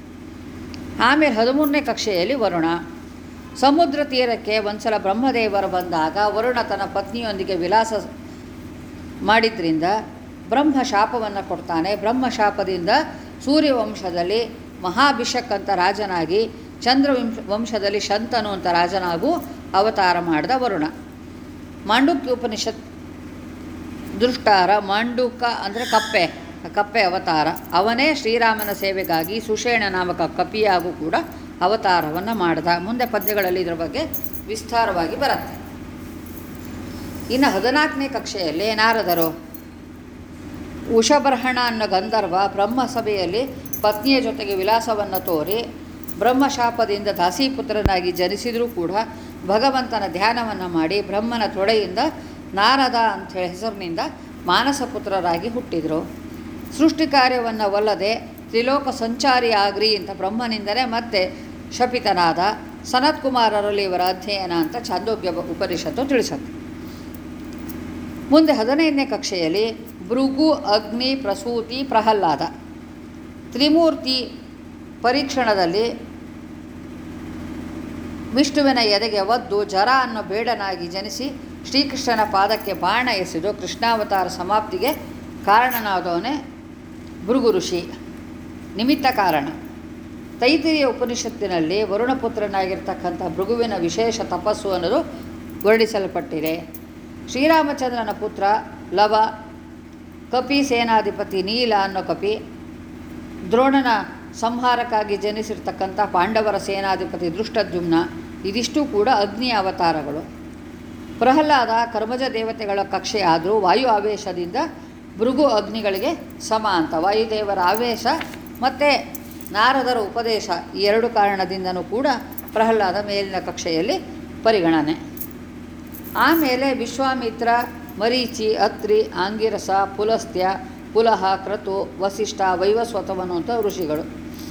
ಆಮೇಲೆ ಹದಿಮೂರನೇ ಕಕ್ಷೆಯಲ್ಲಿ ವರುಣ ಸಮುದ್ರ ತೀರಕ್ಕೆ ಒಂದ್ಸಲ ಬ್ರಹ್ಮದೇವರು ಬಂದಾಗ ವರುಣ ತನ್ನ ಪತ್ನಿಯೊಂದಿಗೆ ವಿಲಾಸ ಮಾಡಿದ್ರಿಂದ ಬ್ರಹ್ಮ ಶಾಪವನ್ನು ಕೊಡ್ತಾನೆ ಬ್ರಹ್ಮ ಶಾಪದಿಂದ ಸೂರ್ಯವಂಶದಲ್ಲಿ ಮಹಾಭಿಷಕ್ ಅಂತ ರಾಜನಾಗಿ ಚಂದ್ರ ವಂಶ ವಂಶದಲ್ಲಿ ಶಂತನು ಅಂತ ರಾಜನಾಗೂ ಅವತಾರ ಮಾಡಿದ ವರುಣ ಮಾಂಡುಕ್ಯ ಉಪನಿಷತ್ ದೃಷ್ಟಾರ ಮಾಂಡುಕ ಅಂದರೆ ಕಪ್ಪೆ ಕಪ್ಪೆ ಅವತಾರ ಅವನೇ ಶ್ರೀರಾಮನ ಸೇವೆಗಾಗಿ ಸುಷೇಣ ನಾಮಕ ಕಪಿಯಾಗೂ ಕೂಡ ಅವತಾರವನ್ನು ಮಾಡಿದ ಮುಂದೆ ಪದ್ಯಗಳಲ್ಲಿ ಇದರ ಬಗ್ಗೆ ವಿಸ್ತಾರವಾಗಿ ಬರುತ್ತೆ ಇನ್ನು ಹದಿನಾಲ್ಕನೇ ಕಕ್ಷೆಯಲ್ಲಿ ನಾರದರು ಉಷಬರ್ಹಣ ಅನ್ನೋ ಗಂಧರ್ವ ಬ್ರಹ್ಮ ಸಭೆಯಲ್ಲಿ ಪತ್ನಿಯ ಜೊತೆಗೆ ವಿಲಾಸವನ್ನು ತೋರಿ ಬ್ರಹ್ಮಶಾಪದಿಂದ ದಾಸೀಪುತ್ರನಾಗಿ ಜನಿಸಿದರೂ ಕೂಡ ಭಗವಂತನ ಧ್ಯಾನವನ್ನು ಮಾಡಿ ಬ್ರಹ್ಮನ ತೊಡೆಯಿಂದ ನಾರದ ಅಂಥ ಹೆಸರಿನಿಂದ ಮಾನಸ ಪುತ್ರರಾಗಿ ಹುಟ್ಟಿದರು ಸೃಷ್ಟಿ ಕಾರ್ಯವನ್ನು ಒಲ್ಲದೆ ತ್ರಿಲೋಕ ಸಂಚಾರಿ ಆಗ್ರಿ ಅಂತ ಬ್ರಹ್ಮನಿಂದಲೇ ಮತ್ತೆ ಶಪಿತನಾದ ಸನತ್ಕುಮಾರರಲ್ಲಿ ಇವರ ಅಧ್ಯಯನ ಅಂತ ಚಾಂದೋಗ್ಯ ಉಪನಿಷತ್ತು ತಿಳಿಸುತ್ತೆ ಮುಂದೆ ಹದಿನೈದನೇ ಕಕ್ಷೆಯಲ್ಲಿ ಭೃಗು ಅಗ್ನಿ ಪ್ರಸೂತಿ ಪ್ರಹ್ಲಾದ ತ್ರಿಮೂರ್ತಿ ಪರೀಕ್ಷಣದಲ್ಲಿ ವಿಷ್ಣುವಿನ ಎದೆಗೆ ಒದ್ದು ಜರ ಅನ್ನೋ ಬೇಡನಾಗಿ ಜನಿಸಿ ಶ್ರೀಕೃಷ್ಣನ ಪಾದಕ್ಕೆ ಬಾಣ ಎಸೆದು ಕೃಷ್ಣಾವತಾರ ಸಮಾಪ್ತಿಗೆ ಕಾರಣನಾದವನೇ ಭೃಗು ಋಷಿ ನಿಮಿತ್ತ ಕಾರಣ ತೈತಿರಿಯ ಉಪನಿಷತ್ತಿನಲ್ಲಿ ವರುಣಪುತ್ರನಾಗಿರ್ತಕ್ಕಂಥ ಭೃಗುವಿನ ವಿಶೇಷ ತಪಸ್ಸು ಅನ್ನೋದು ವರ್ಣಿಸಲ್ಪಟ್ಟಿದೆ ಶ್ರೀರಾಮಚಂದ್ರನ ಪುತ್ರ ಲವ ಕಪಿ ಸೇನಾಧಿಪತಿ ನೀಲ ಅನ್ನೋ ಕಪಿ ದ್ರೋಣನ ಸಂಹಾರಕ್ಕಾಗಿ ಜನಿಸಿರ್ತಕ್ಕಂಥ ಪಾಂಡವರ ಸೇನಾಧಿಪತಿ ದೃಷ್ಟದ್ಯುಮ್ನ ಇದಿಷ್ಟು ಕೂಡ ಅಗ್ನಿ ಅವತಾರಗಳು ಪ್ರಹ್ಲಾದ ಕರ್ಮಜ ದೇವತೆಗಳ ಕಕ್ಷೆ ಆದರೂ ವಾಯು ಆವೇಶದಿಂದ ಭೃಗು ಅಗ್ನಿಗಳಿಗೆ ಸಮ ಅಂತ ವಾಯುದೇವರ ಆವೇಶ ಮತ್ತು ನಾರದರ ಉಪದೇಶ ಈ ಎರಡು ಕಾರಣದಿಂದನೂ ಕೂಡ ಪ್ರಹ್ಲಾದ ಮೇಲಿನ ಕಕ್ಷೆಯಲ್ಲಿ ಪರಿಗಣನೆ ಆಮೇಲೆ ವಿಶ್ವಾಮಿತ್ರ ಮರೀಚಿ ಅತ್ರಿ ಆಂಗಿರಸ ಪುಲಸ್ತ್ಯ ಪುಲಹ ಕ್ರತು ವಸಿಷ್ಠ ವೈವಸ್ವತವನು ಅಂತ ಋಷಿಗಳು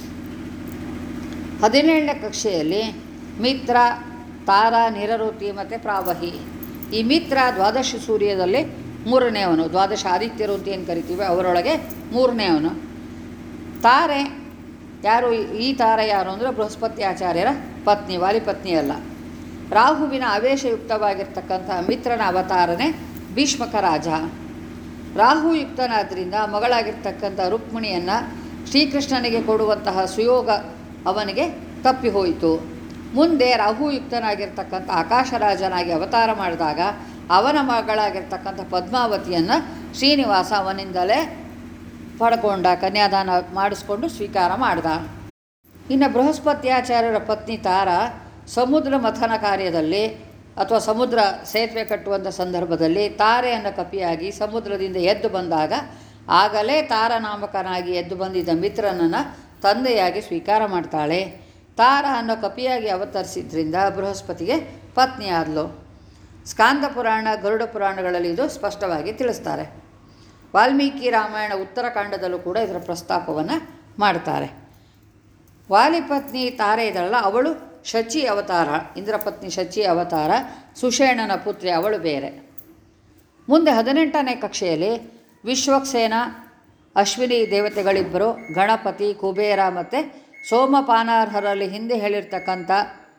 ಹದಿನೇಳನೇ ಕಕ್ಷೆಯಲ್ಲಿ ಮಿತ್ರ ತಾರ ನಿರರುತಿ ಮತ್ತು ಪ್ರಾವಹಿ ಈ ಮಿತ್ರ ದ್ವಾದಶ ಸೂರ್ಯದಲ್ಲಿ ಮೂರನೆಯವನು ದ್ವಾದಶ ಆದಿತ್ಯರು ಅಂತ ಏನು ಕರಿತೀವಿ ಅವರೊಳಗೆ ಮೂರನೆಯವನು ತಾರೆ ಯಾರು ಈ ತಾರೆ ಯಾರು ಅಂದರೆ ಬೃಹಸ್ಪತಿ ಆಚಾರ್ಯರ ಪತ್ನಿ ವಾಲಿಪತ್ನಿ ಅಲ್ಲ ರಾಹುವಿನ ಆವೇಶಯುಕ್ತವಾಗಿರ್ತಕ್ಕಂಥ ಮಿತ್ರನ ಅವತಾರನೇ ಭೀಷ್ಮಕ ರಾಜ ರಾಹುಯುಕ್ತನಾದ್ದರಿಂದ ಮಗಳಾಗಿರ್ತಕ್ಕಂಥ ರುಕ್ಮಿಣಿಯನ್ನು ಶ್ರೀಕೃಷ್ಣನಿಗೆ ಕೊಡುವಂತಹ ಸುಯೋಗ ಅವನಿಗೆ ತಪ್ಪಿ ಹೋಯಿತು ಮುಂದೆ ರಾಹುಯುಕ್ತನಾಗಿರ್ತಕ್ಕಂಥ ಆಕಾಶರಾಜನಾಗಿ ಅವತಾರ ಮಾಡಿದಾಗ ಅವನ ಮಗಳಾಗಿರ್ತಕ್ಕಂಥ ಪದ್ಮಾವತಿಯನ್ನು ಶ್ರೀನಿವಾಸ ಅವನಿಂದಲೇ ಪಡ್ಕೊಂಡ ಕನ್ಯಾದಾನ ಮಾಡಿಸ್ಕೊಂಡು ಸ್ವೀಕಾರ ಮಾಡ್ದ ಇನ್ನು ಬೃಹಸ್ಪತ್ಯಾಚಾರ್ಯರ ಪತ್ನಿ ತಾರ ಸಮುದ್ರ ಮಥನ ಕಾರ್ಯದಲ್ಲಿ ಅಥವಾ ಸಮುದ್ರ ಸೇತುವೆ ಕಟ್ಟುವಂಥ ಸಂದರ್ಭದಲ್ಲಿ ತಾರೆಯನ್ನು ಕಪಿಯಾಗಿ ಸಮುದ್ರದಿಂದ ಎದ್ದು ಬಂದಾಗ ಆಗಲೇ ತಾರನಾಮಕನಾಗಿ ಎದ್ದು ಬಂದಿದ್ದ ಮಿತ್ರನನ್ನು ತಂದೆಯಾಗಿ ಸ್ವೀಕಾರ ಮಾಡ್ತಾಳೆ ತಾರ ಅನ್ನೋ ಕಪಿಯಾಗಿ ಅವತರಿಸಿದ್ರಿಂದ ಬೃಹಸ್ಪತಿಗೆ ಪತ್ನಿ ಆದಲು ಸ್ಕಾಂದ ಪುರಾಣ ಗರುಡ ಪುರಾಣಗಳಲ್ಲಿ ಇದು ಸ್ಪಷ್ಟವಾಗಿ ತಿಳಿಸ್ತಾರೆ ವಾಲ್ಮೀಕಿ ರಾಮಾಯಣ ಉತ್ತರಕಾಂಡದಲ್ಲೂ ಕೂಡ ಇದರ ಪ್ರಸ್ತಾಪವನ್ನು ಮಾಡ್ತಾರೆ ವಾಲಿಪತ್ನಿ ತಾರೆ ಇದಳಲ್ಲ ಅವಳು ಶಚಿ ಅವತಾರ ಇಂದ್ರಪತ್ನಿ ಶಚಿ ಅವತಾರ ಸುಷೇಣನ ಪುತ್ರಿ ಅವಳು ಬೇರೆ ಮುಂದೆ ಹದಿನೆಂಟನೇ ಕಕ್ಷೆಯಲ್ಲಿ ವಿಶ್ವಕ್ಸೇನ ಅಶ್ವಿನಿ ದೇವತೆಗಳಿಬ್ಬರು ಗಣಪತಿ ಕುಬೇರ ಮತ್ತು ಸೋಮಪಾನಾರ್ಹರಲ್ಲಿ ಹಿಂದೆ ಹೇಳಿರ್ತಕ್ಕಂಥ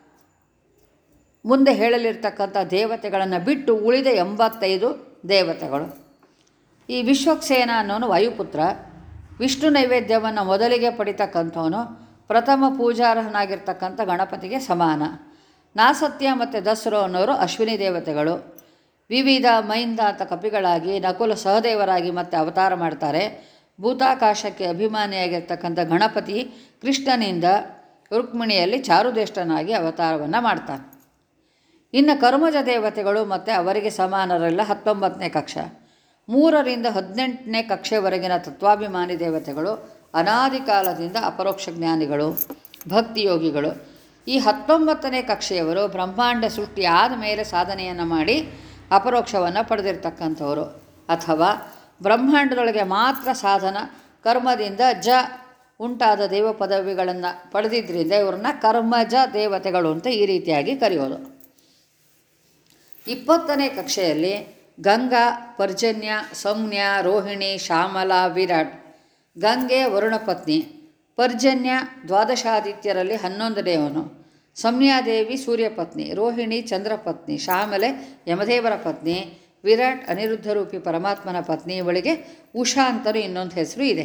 ಮುಂದೆ ಹೇಳಲಿರ್ತಕ್ಕಂಥ ದೇವತೆಗಳನ್ನು ಬಿಟ್ಟು ಉಳಿದ ಎಂಬತ್ತೈದು ದೇವತೆಗಳು ಈ ವಿಶ್ವಕ್ಸೇನ ಅನ್ನೋನು ವಾಯುಪುತ್ರ ವಿಷ್ಣು ನೈವೇದ್ಯವನ್ನು ಮೊದಲಿಗೆ ಪಡಿತಕ್ಕಂಥವನು ಪ್ರಥಮ ಪೂಜಾರ್ಹನಾಗಿರ್ತಕ್ಕಂಥ ಗಣಪತಿಗೆ ಸಮಾನ ನಾಸತ್ಯ ಮತ್ತು ದಸರು ಅನ್ನೋರು ಅಶ್ವಿನಿ ದೇವತೆಗಳು ವಿವಿಧ ಮೈಂದ ಅಂತ ಕಪಿಗಳಾಗಿ ನಕುಲ ಸಹದೇವರಾಗಿ ಮತ್ತೆ ಅವತಾರ ಮಾಡ್ತಾರೆ ಭೂತಾಕಾಶಕ್ಕೆ ಅಭಿಮಾನಿಯಾಗಿರ್ತಕ್ಕಂಥ ಗಣಪತಿ ಕೃಷ್ಣನಿಂದ ರುಕ್ಮಿಣಿಯಲ್ಲಿ ಚಾರುದೇಷ್ಟನಾಗಿ ಅವತಾರವನ್ನು ಮಾಡ್ತಾನೆ ಇನ್ನು ಕರ್ಮಜ ದೇವತೆಗಳು ಮತ್ತು ಅವರಿಗೆ ಸಮಾನರೆಲ್ಲ ಹತ್ತೊಂಬತ್ತನೇ ಕಕ್ಷ ಮೂರರಿಂದ ಹದಿನೆಂಟನೇ ಕಕ್ಷೆವರೆಗಿನ ತತ್ವಾಭಿಮಾನಿ ದೇವತೆಗಳು ಅನಾದಿ ಕಾಲದಿಂದ ಅಪರೋಕ್ಷ ಜ್ಞಾನಿಗಳು ಭಕ್ತಿಯೋಗಿಗಳು ಈ ಹತ್ತೊಂಬತ್ತನೇ ಕಕ್ಷೆಯವರು ಬ್ರಹ್ಮಾಂಡ ಸೃಷ್ಟಿ ಆದ ಮೇಲೆ ಸಾಧನೆಯನ್ನು ಮಾಡಿ ಅಪರೋಕ್ಷವನ್ನು ಪಡೆದಿರ್ತಕ್ಕಂಥವರು ಅಥವಾ ಬ್ರಹ್ಮಾಂಡದೊಳಗೆ ಮಾತ್ರ ಸಾಧನ ಕರ್ಮದಿಂದ ಜ ಉಂಟಾದ ದೇವ ಪದವಿಗಳನ್ನು ಪಡೆದಿದ್ದರಿಂದ ಇವ್ರನ್ನ ಕರ್ಮಜ ದೇವತೆಗಳು ಅಂತ ಈ ರೀತಿಯಾಗಿ ಕರೆಯೋದು ಇಪ್ಪತ್ತನೇ ಕಕ್ಷೆಯಲ್ಲಿ ಗಂಗಾ ಪರ್ಜನ್ಯ ಸೌಮ್ಯ ರೋಹಿಣಿ ಶ್ಯಾಮಲ ವಿರಾಟ್ ಗಂಗೆ ವರುಣಪತ್ನಿ ಪರ್ಜನ್ಯ ದ್ವಾದಶಾದಿತ್ಯರಲ್ಲಿ ಹನ್ನೊಂದನೆಯವನು ಸೌಮ್ಯಾದೇವಿ ಸೂರ್ಯಪತ್ನಿ ರೋಹಿಣಿ ಚಂದ್ರಪತ್ನಿ ಶ್ಯಾಮಲೆ ಯಮದೇವರ ಪತ್ನಿ ವಿರಾಟ್ ಅನಿರುದ್ಧರೂಪಿ ಪರಮಾತ್ಮನ ಪತ್ನಿ ಇವಳಿಗೆ ಉಷಾ ಅಂತಲೂ ಇನ್ನೊಂದು ಹೆಸರು ಇದೆ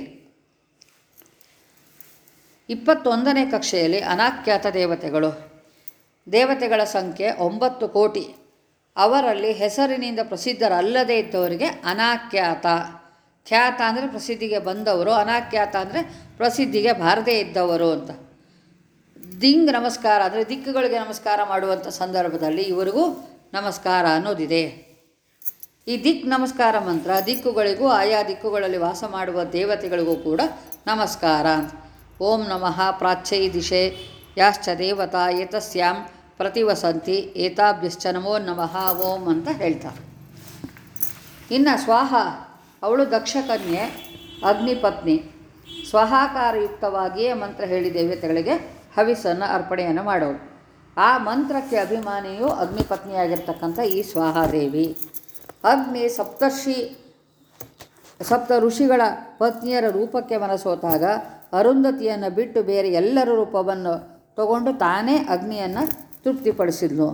ಇಪ್ಪತ್ತೊಂದನೇ ಕಕ್ಷೆಯಲ್ಲಿ ಅನಾಖ್ಯಾತ ದೇವತೆಗಳು ದೇವತೆಗಳ ಸಂಖ್ಯೆ ಒಂಬತ್ತು ಕೋಟಿ ಅವರಲ್ಲಿ ಹೆಸರಿನಿಂದ ಪ್ರಸಿದ್ಧರಲ್ಲದೇ ಇದ್ದವರಿಗೆ ಅನಾಖ್ಯಾತ ಖ್ಯಾತ ಅಂದರೆ ಪ್ರಸಿದ್ಧಿಗೆ ಬಂದವರು ಅನಾಖ್ಯಾತ ಅಂದರೆ ಪ್ರಸಿದ್ಧಿಗೆ ಬಾರದೇ ಇದ್ದವರು ಅಂತ ದಿಂಗ್ ನಮಸ್ಕಾರ ಅಂದರೆ ದಿಕ್ಕುಗಳಿಗೆ ನಮಸ್ಕಾರ ಮಾಡುವಂಥ ಸಂದರ್ಭದಲ್ಲಿ ಇವರಿಗೂ ನಮಸ್ಕಾರ ಅನ್ನೋದಿದೆ ಈ ದಿಕ್ ನಮಸ್ಕಾರ ಮಂತ್ರ ದಿಕ್ಕುಗಳಿಗೂ ಆಯಾ ದಿಕ್ಕುಗಳಲ್ಲಿ ವಾಸ ಮಾಡುವ ದೇವತೆಗಳಿಗೂ ಕೂಡ ನಮಸ್ಕಾರ ಓಂ ನಮಃ ಪ್ರಾಚ್ಯೈ ದಿಶೆ ಯಾಶ್ಚ ದೇವತಾ ಏತಸ್ಯಾಂ ಪ್ರತಿವಸಂತಿ ಏತಾಭ್ಯಶ್ಚ ನಮೋ ನಮಃ ಓಂ ಅಂತ ಹೇಳ್ತಾರೆ ಇನ್ನು ಸ್ವಾಹ ಅವಳು ದಕ್ಷಕನ್ಯೆ ಅಗ್ನಿಪತ್ನಿ ಸ್ವಹಾಕಾರಯುಕ್ತವಾಗಿಯೇ ಮಂತ್ರ ಹೇಳಿ ದೇವತೆಗಳಿಗೆ ಹವಿಸನ್ನು ಅರ್ಪಣೆಯನ್ನು ಮಾಡೋಳು ಆ ಮಂತ್ರಕ್ಕೆ ಅಭಿಮಾನಿಯು ಅಗ್ನಿಪತ್ನಿಯಾಗಿರ್ತಕ್ಕಂಥ ಈ ಸ್ವಾಹಾದೇವಿ ಅಗ್ನಿ ಸಪ್ತರ್ಷಿ ಸಪ್ತ ಋಷಿಗಳ ಪತ್ನಿಯರ ರೂಪಕ್ಕೆ ಮನಸೋತಾಗ ಅರುಂಧತಿಯನ್ನು ಬಿಟ್ಟು ಬೇರೆ ಎಲ್ಲರ ರೂಪವನ್ನು ತಗೊಂಡು ತಾನೇ ಅಗ್ನಿಯನ್ನು ತೃಪ್ತಿಪಡಿಸಿದ್ಲು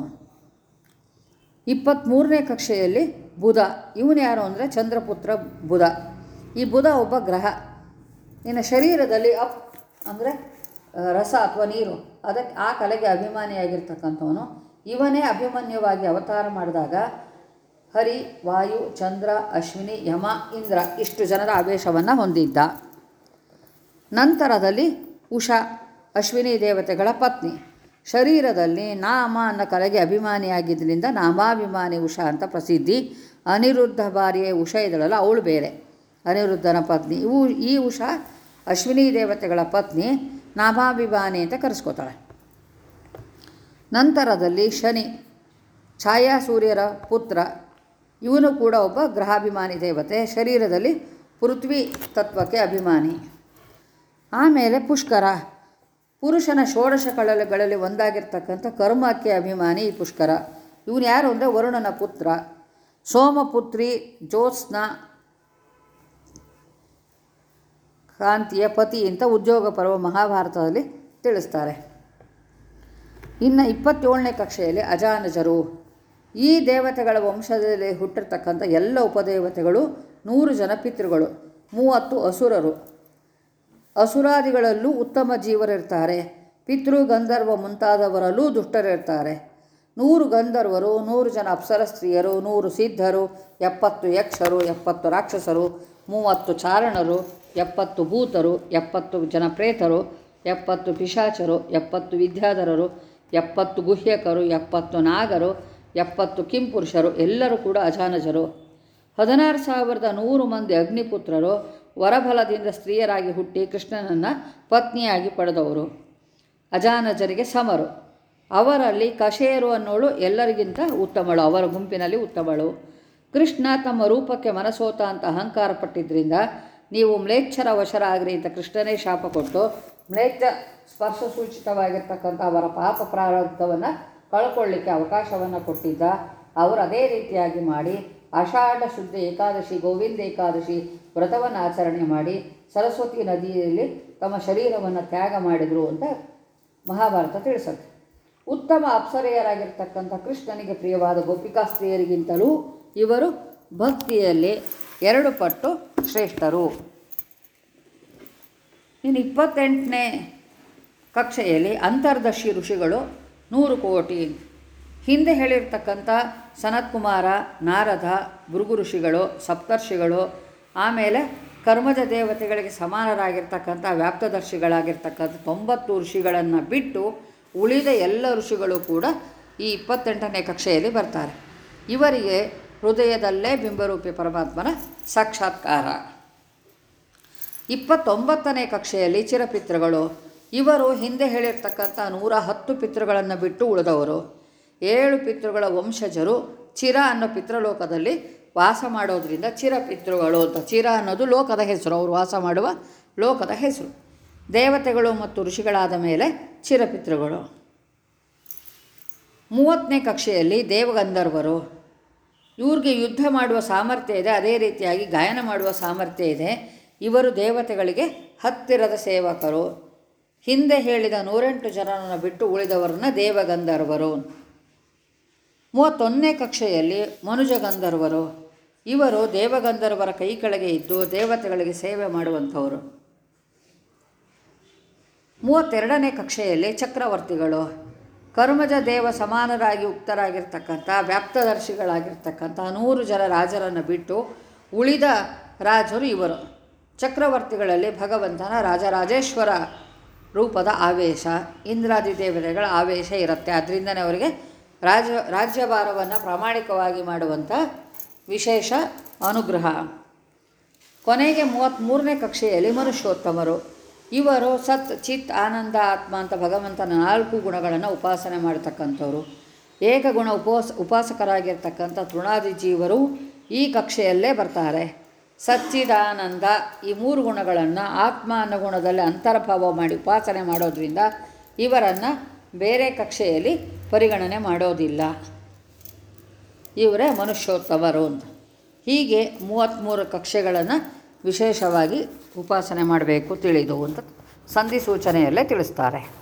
ಇಪ್ಪತ್ತ್ಮೂರನೇ ಕಕ್ಷೆಯಲ್ಲಿ ಬುಧ ಇವನು ಯಾರು ಅಂದರೆ ಚಂದ್ರಪುತ್ರ ಬುಧ ಈ ಬುಧ ಒಬ್ಬ ಗ್ರಹ ಇನ್ನು ಶರೀರದಲ್ಲಿ ಅಪ್ ಅಂದರೆ ಆ, ರಸ ಅಥವಾ ನೀರು ಅದಕ್ಕೆ ಆ ಕಲೆಗೆ ಅಭಿಮಾನಿಯಾಗಿರ್ತಕ್ಕಂಥವನು ಇವನೇ ಅಭಿಮನ್ಯವಾಗಿ ಅವತಾರ ಮಾಡಿದಾಗ ಹರಿ ವಾಯು ಚಂದ್ರ ಅಶ್ವಿನಿ ಯಮ ಇಂದ್ರ ಇಷ್ಟು ಜನರ ಆವೇಶವನ್ನು ಹೊಂದಿದ್ದ ನಂತರದಲ್ಲಿ ಉಷಾ ಅಶ್ವಿನಿ ದೇವತೆಗಳ ಪತ್ನಿ ಶರೀರದಲ್ಲಿ ನಾಮ ಅನ್ನೋ ಕಲೆಗೆ ಅಭಿಮಾನಿಯಾಗಿದ್ದರಿಂದ ನಾಮಾಭಿಮಾನಿ ಉಷಾ ಅಂತ ಪ್ರಸಿದ್ಧಿ ಅನಿರುದ್ಧ ಬಾರಿಯ ಉಷಾ ಇದ್ದಳಲ್ಲ ಅವಳು ಬೇರೆ ಅನಿರುದ್ಧನ ಪತ್ನಿ ಇವು ಈ ಉಷಾ ಅಶ್ವಿನಿ ದೇವತೆಗಳ ಪತ್ನಿ ನಾಮಾಭಿಮಾನಿ ಅಂತ ಕರೆಸ್ಕೋತಾಳೆ ನಂತರದಲ್ಲಿ ಶನಿ ಛಾಯಾ ಸೂರ್ಯರ ಪುತ್ರ ಇವನು ಕೂಡ ಒಬ್ಬ ಗ್ರಹಾಭಿಮಾನಿ ದೇವತೆ ಶರೀರದಲ್ಲಿ ಪೃಥ್ವಿ ತತ್ವಕ್ಕೆ ಅಭಿಮಾನಿ ಆಮೇಲೆ ಪುಷ್ಕರ ಪುರುಷನ ಷೋಡಶ ಕಳಲೆಗಳಲ್ಲಿ ಒಂದಾಗಿರ್ತಕ್ಕಂಥ ಕರ್ಮಕ್ಕೆ ಅಭಿಮಾನಿ ಈ ಪುಷ್ಕರ ಇವನು ಯಾರು ಅಂದರೆ ವರುಣನ ಪುತ್ರ ಸೋಮಪುತ್ರಿ ಜ್ಯೋತ್ಸ್ನ ಕಾಂತಿಯ ಪತಿ ಅಂತ ಉದ್ಯೋಗ ಪರ್ವ ಮಹಾಭಾರತದಲ್ಲಿ ತಿಳಿಸ್ತಾರೆ ಇನ್ನು ಇಪ್ಪತ್ತೇಳನೇ ಕಕ್ಷೆಯಲ್ಲಿ ಅಜಾನಜರು ಈ ದೇವತೆಗಳ ವಂಶದಲ್ಲಿ ಹುಟ್ಟಿರ್ತಕ್ಕಂಥ ಎಲ್ಲ ಉಪದೇವತೆಗಳು ನೂರು ಜನ ಪಿತೃಗಳು ಮೂವತ್ತು ಅಸುರರು ಅಸುರಾದಿಗಳಲ್ಲೂ ಉತ್ತಮ ಜೀವರಿರ್ತಾರೆ ಪಿತೃ ಗಂಧರ್ವ ಮುಂತಾದವರಲ್ಲೂ ದುಷ್ಟರಿರ್ತಾರೆ ನೂರು ಗಂಧರ್ವರು ನೂರು ಜನ ಅಪ್ಸರ ಸ್ತ್ರೀಯರು ನೂರು ಸಿದ್ಧರು ಎಪ್ಪತ್ತು ಯಕ್ಷರು ಎಪ್ಪತ್ತು ರಾಕ್ಷಸರು ಮೂವತ್ತು ಚಾರಣರು ಎಪ್ಪತ್ತು ಭೂತರು ಎಪ್ಪತ್ತು ಜನ ಪ್ರೇತರು ಎಪ್ಪತ್ತು ಪಿಶಾಚರು ಎಪ್ಪತ್ತು ವಿದ್ಯಾಧರರು ಎಪ್ಪತ್ತು ಗುಹ್ಯಕರು ಎಪ್ಪತ್ತು ನಾಗರು ಎಪ್ಪತ್ತು ಕಿಂಪುರುಷರು ಎಲ್ಲರೂ ಕೂಡ ಅಜಾನಜರು ಹದಿನಾರು ಸಾವಿರದ ನೂರು ಮಂದಿ ಅಗ್ನಿಪುತ್ರರು ವರಬಲದಿಂದ ಸ್ತ್ರೀಯರಾಗಿ ಹುಟ್ಟಿ ಕೃಷ್ಣನನ್ನು ಪತ್ನಿಯಾಗಿ ಪಡೆದವರು ಅಜಾನಜರಿಗೆ ಸಮರು ಅವರಲ್ಲಿ ಕಶೇರು ಅನ್ನೋಳು ಎಲ್ಲರಿಗಿಂತ ಉತ್ತಮಳು ಅವರ ಗುಂಪಿನಲ್ಲಿ ಉತ್ತಮಳು ಕೃಷ್ಣ ತಮ್ಮ ರೂಪಕ್ಕೆ ಮನಸೋತ ಅಂತ ಅಹಂಕಾರ ಪಟ್ಟಿದ್ದರಿಂದ ನೀವು ಮ್ಲೇಚ್ಛರ ವಶರಾಗ್ರಿ ಅಂತ ಕೃಷ್ಣನೇ ಶಾಪ ಕೊಟ್ಟು ಮ್ಲೇಚ್ಛ ಸ್ಪರ್ಶ ಸೂಚಿತವಾಗಿರ್ತಕ್ಕಂಥ ಅವರ ಪಾಪ ಪ್ರಾರಬ್ಧವನ್ನು ಕಳ್ಕೊಳ್ಳಿಕ್ಕೆ ಅವಕಾಶವನ್ನು ಕೊಟ್ಟಿದ್ದ ಅವರು ಅದೇ ರೀತಿಯಾಗಿ ಮಾಡಿ ಆಷಾಢ ಶುದ್ಧ ಏಕಾದಶಿ ಗೋವಿಂದ ಏಕಾದಶಿ ವ್ರತವನ್ನು ಆಚರಣೆ ಮಾಡಿ ಸರಸ್ವತಿ ನದಿಯಲ್ಲಿ ತಮ್ಮ ಶರೀರವನ್ನು ತ್ಯಾಗ ಮಾಡಿದರು ಅಂತ ಮಹಾಭಾರತ ತಿಳಿಸುತ್ತೆ ಉತ್ತಮ ಅಪ್ಸರೆಯರಾಗಿರ್ತಕ್ಕಂಥ ಕೃಷ್ಣನಿಗೆ ಪ್ರಿಯವಾದ ಗೋಪಿಕಾ ಸ್ತ್ರೀಯರಿಗಿಂತಲೂ ಇವರು ಭಕ್ತಿಯಲ್ಲಿ ಎರಡು ಪಟ್ಟು ಶ್ರೇಷ್ಠರು ಇನ್ನು ಇಪ್ಪತ್ತೆಂಟನೇ ಕಕ್ಷೆಯಲ್ಲಿ ಅಂತರ್ದರ್ಶಿ ಋಷಿಗಳು ನೂರು ಕೋಟಿ ಹಿಂದೆ ಹೇಳಿರ್ತಕ್ಕಂಥ ಸನತ್ಕುಮಾರ ನಾರದ ಭೃಗು ಋಷಿಗಳು ಸಪ್ತರ್ಷಿಗಳು ಆಮೇಲೆ ಕರ್ಮಜ ದೇವತೆಗಳಿಗೆ ಸಮಾನರಾಗಿರ್ತಕ್ಕಂಥ ವ್ಯಾಪ್ತದರ್ಶಿಗಳಾಗಿರ್ತಕ್ಕಂಥ ತೊಂಬತ್ತು ಋಷಿಗಳನ್ನು ಬಿಟ್ಟು ಉಳಿದ ಎಲ್ಲ ಋಷಿಗಳು ಕೂಡ ಈ ಇಪ್ಪತ್ತೆಂಟನೇ ಕಕ್ಷೆಯಲ್ಲಿ ಬರ್ತಾರೆ ಇವರಿಗೆ ಹೃದಯದಲ್ಲೇ ಬಿಂಬರೂಪಿ ಪರಮಾತ್ಮನ ಸಾಕ್ಷಾತ್ಕಾರ ಇಪ್ಪತ್ತೊಂಬತ್ತನೇ ಕಕ್ಷೆಯಲ್ಲಿ ಚಿರಪಿತೃಗಳು ಇವರು ಹಿಂದೆ ಹೇಳಿರ್ತಕ್ಕಂಥ ನೂರ ಹತ್ತು ಪಿತೃಗಳನ್ನು ಬಿಟ್ಟು ಉಳಿದವರು ಏಳು ಪಿತೃಗಳ ವಂಶಜರು ಚಿರ ಅನ್ನೋ ಪಿತೃಲೋಕದಲ್ಲಿ ವಾಸ ಮಾಡೋದ್ರಿಂದ ಚಿರಪಿತೃಗಳು ಅಂತ ಚಿರ ಅನ್ನೋದು ಲೋಕದ ಹೆಸರು ಅವರು ವಾಸ ಮಾಡುವ ಲೋಕದ ಹೆಸರು ದೇವತೆಗಳು ಮತ್ತು ಋಷಿಗಳಾದ ಮೇಲೆ ಚಿರಪಿತೃಗಳು ಮೂವತ್ತನೇ ಕಕ್ಷೆಯಲ್ಲಿ ದೇವಗಂಧರ್ವರು ಇವ್ರಿಗೆ ಯುದ್ಧ ಮಾಡುವ ಸಾಮರ್ಥ್ಯ ಇದೆ ಅದೇ ರೀತಿಯಾಗಿ ಗಾಯನ ಮಾಡುವ ಸಾಮರ್ಥ್ಯ ಇದೆ ಇವರು ದೇವತೆಗಳಿಗೆ ಹತ್ತಿರದ ಸೇವಕರು ಹಿಂದೆ ಹೇಳಿದ ನೂರೆಂಟು ಜನರನ್ನು ಬಿಟ್ಟು ಉಳಿದವರನ್ನ ದೇವಗಂಧರ್ವರು ಮೂವತ್ತೊಂದನೇ ಕಕ್ಷೆಯಲ್ಲಿ ಮನುಜಗಂಧರ್ವರು ಇವರು ದೇವಗಂಧರ್ವರ ಕೈ ಕೆಳಗೆ ಇದ್ದು ದೇವತೆಗಳಿಗೆ ಸೇವೆ ಮಾಡುವಂಥವರು ಮೂವತ್ತೆರಡನೇ ಕಕ್ಷೆಯಲ್ಲಿ ಚಕ್ರವರ್ತಿಗಳು ಕರ್ಮಜ ದೇವ ಸಮಾನರಾಗಿ ಉಕ್ತರಾಗಿರ್ತಕ್ಕಂಥ ವ್ಯಾಪ್ತದರ್ಶಿಗಳಾಗಿರ್ತಕ್ಕಂಥ ನೂರು ಜನ ರಾಜರನ್ನು ಬಿಟ್ಟು ಉಳಿದ ರಾಜರು ಇವರು ಚಕ್ರವರ್ತಿಗಳಲ್ಲಿ ಭಗವಂತನ ರಾಜರಾಜೇಶ್ವರ ರೂಪದ ಆವೇಶ ಇಂದ್ರಾದಿ ದೇವತೆಗಳ ಆವೇಶ ಇರುತ್ತೆ ಅದರಿಂದನೇ ಅವರಿಗೆ ರಾಜ ರಾಜ್ಯಭಾರವನ್ನು ಪ್ರಾಮಾಣಿಕವಾಗಿ ಮಾಡುವಂಥ ವಿಶೇಷ ಅನುಗ್ರಹ ಕೊನೆಗೆ ಮೂವತ್ತ್ಮೂರನೇ ಕಕ್ಷೆಯಲ್ಲಿ ಮನುಷ್ಯೋತ್ತಮರು ಇವರು ಸತ್ ಚಿತ್ ಆನಂದ ಆತ್ಮ ಅಂತ ಭಗವಂತನ ನಾಲ್ಕು ಗುಣಗಳನ್ನು ಉಪಾಸನೆ ಮಾಡತಕ್ಕಂಥವ್ರು ಏಕಗುಣ ಉಪವಾಸ ಉಪಾಸಕರಾಗಿರ್ತಕ್ಕಂಥ ತೃಣಾದಿ ಜೀವರು ಈ ಕಕ್ಷೆಯಲ್ಲೇ ಬರ್ತಾರೆ ಸಚ್ಚಿದಾನಂದ ಈ ಮೂರು ಗುಣಗಳನ್ನು ಆತ್ಮ ಅನ್ನೋ ಗುಣದಲ್ಲಿ ಅಂತರ್ಭಾವ ಮಾಡಿ ಉಪಾಸನೆ ಮಾಡೋದ್ರಿಂದ ಇವರನ್ನು ಬೇರೆ ಕಕ್ಷೆಯಲ್ಲಿ ಪರಿಗಣನೆ ಮಾಡೋದಿಲ್ಲ ಇವರೇ ಮನುಷ್ಯೋತ್ತಮರು ಅಂತ ಹೀಗೆ ಮೂವತ್ತ್ಮೂರು ಕಕ್ಷೆಗಳನ್ನು ವಿಶೇಷವಾಗಿ ಉಪಾಸನೆ ಮಾಡಬೇಕು ತಿಳಿದು ಅಂತ ಸಂಧಿ ಸೂಚನೆಯಲ್ಲೇ ತಿಳಿಸ್ತಾರೆ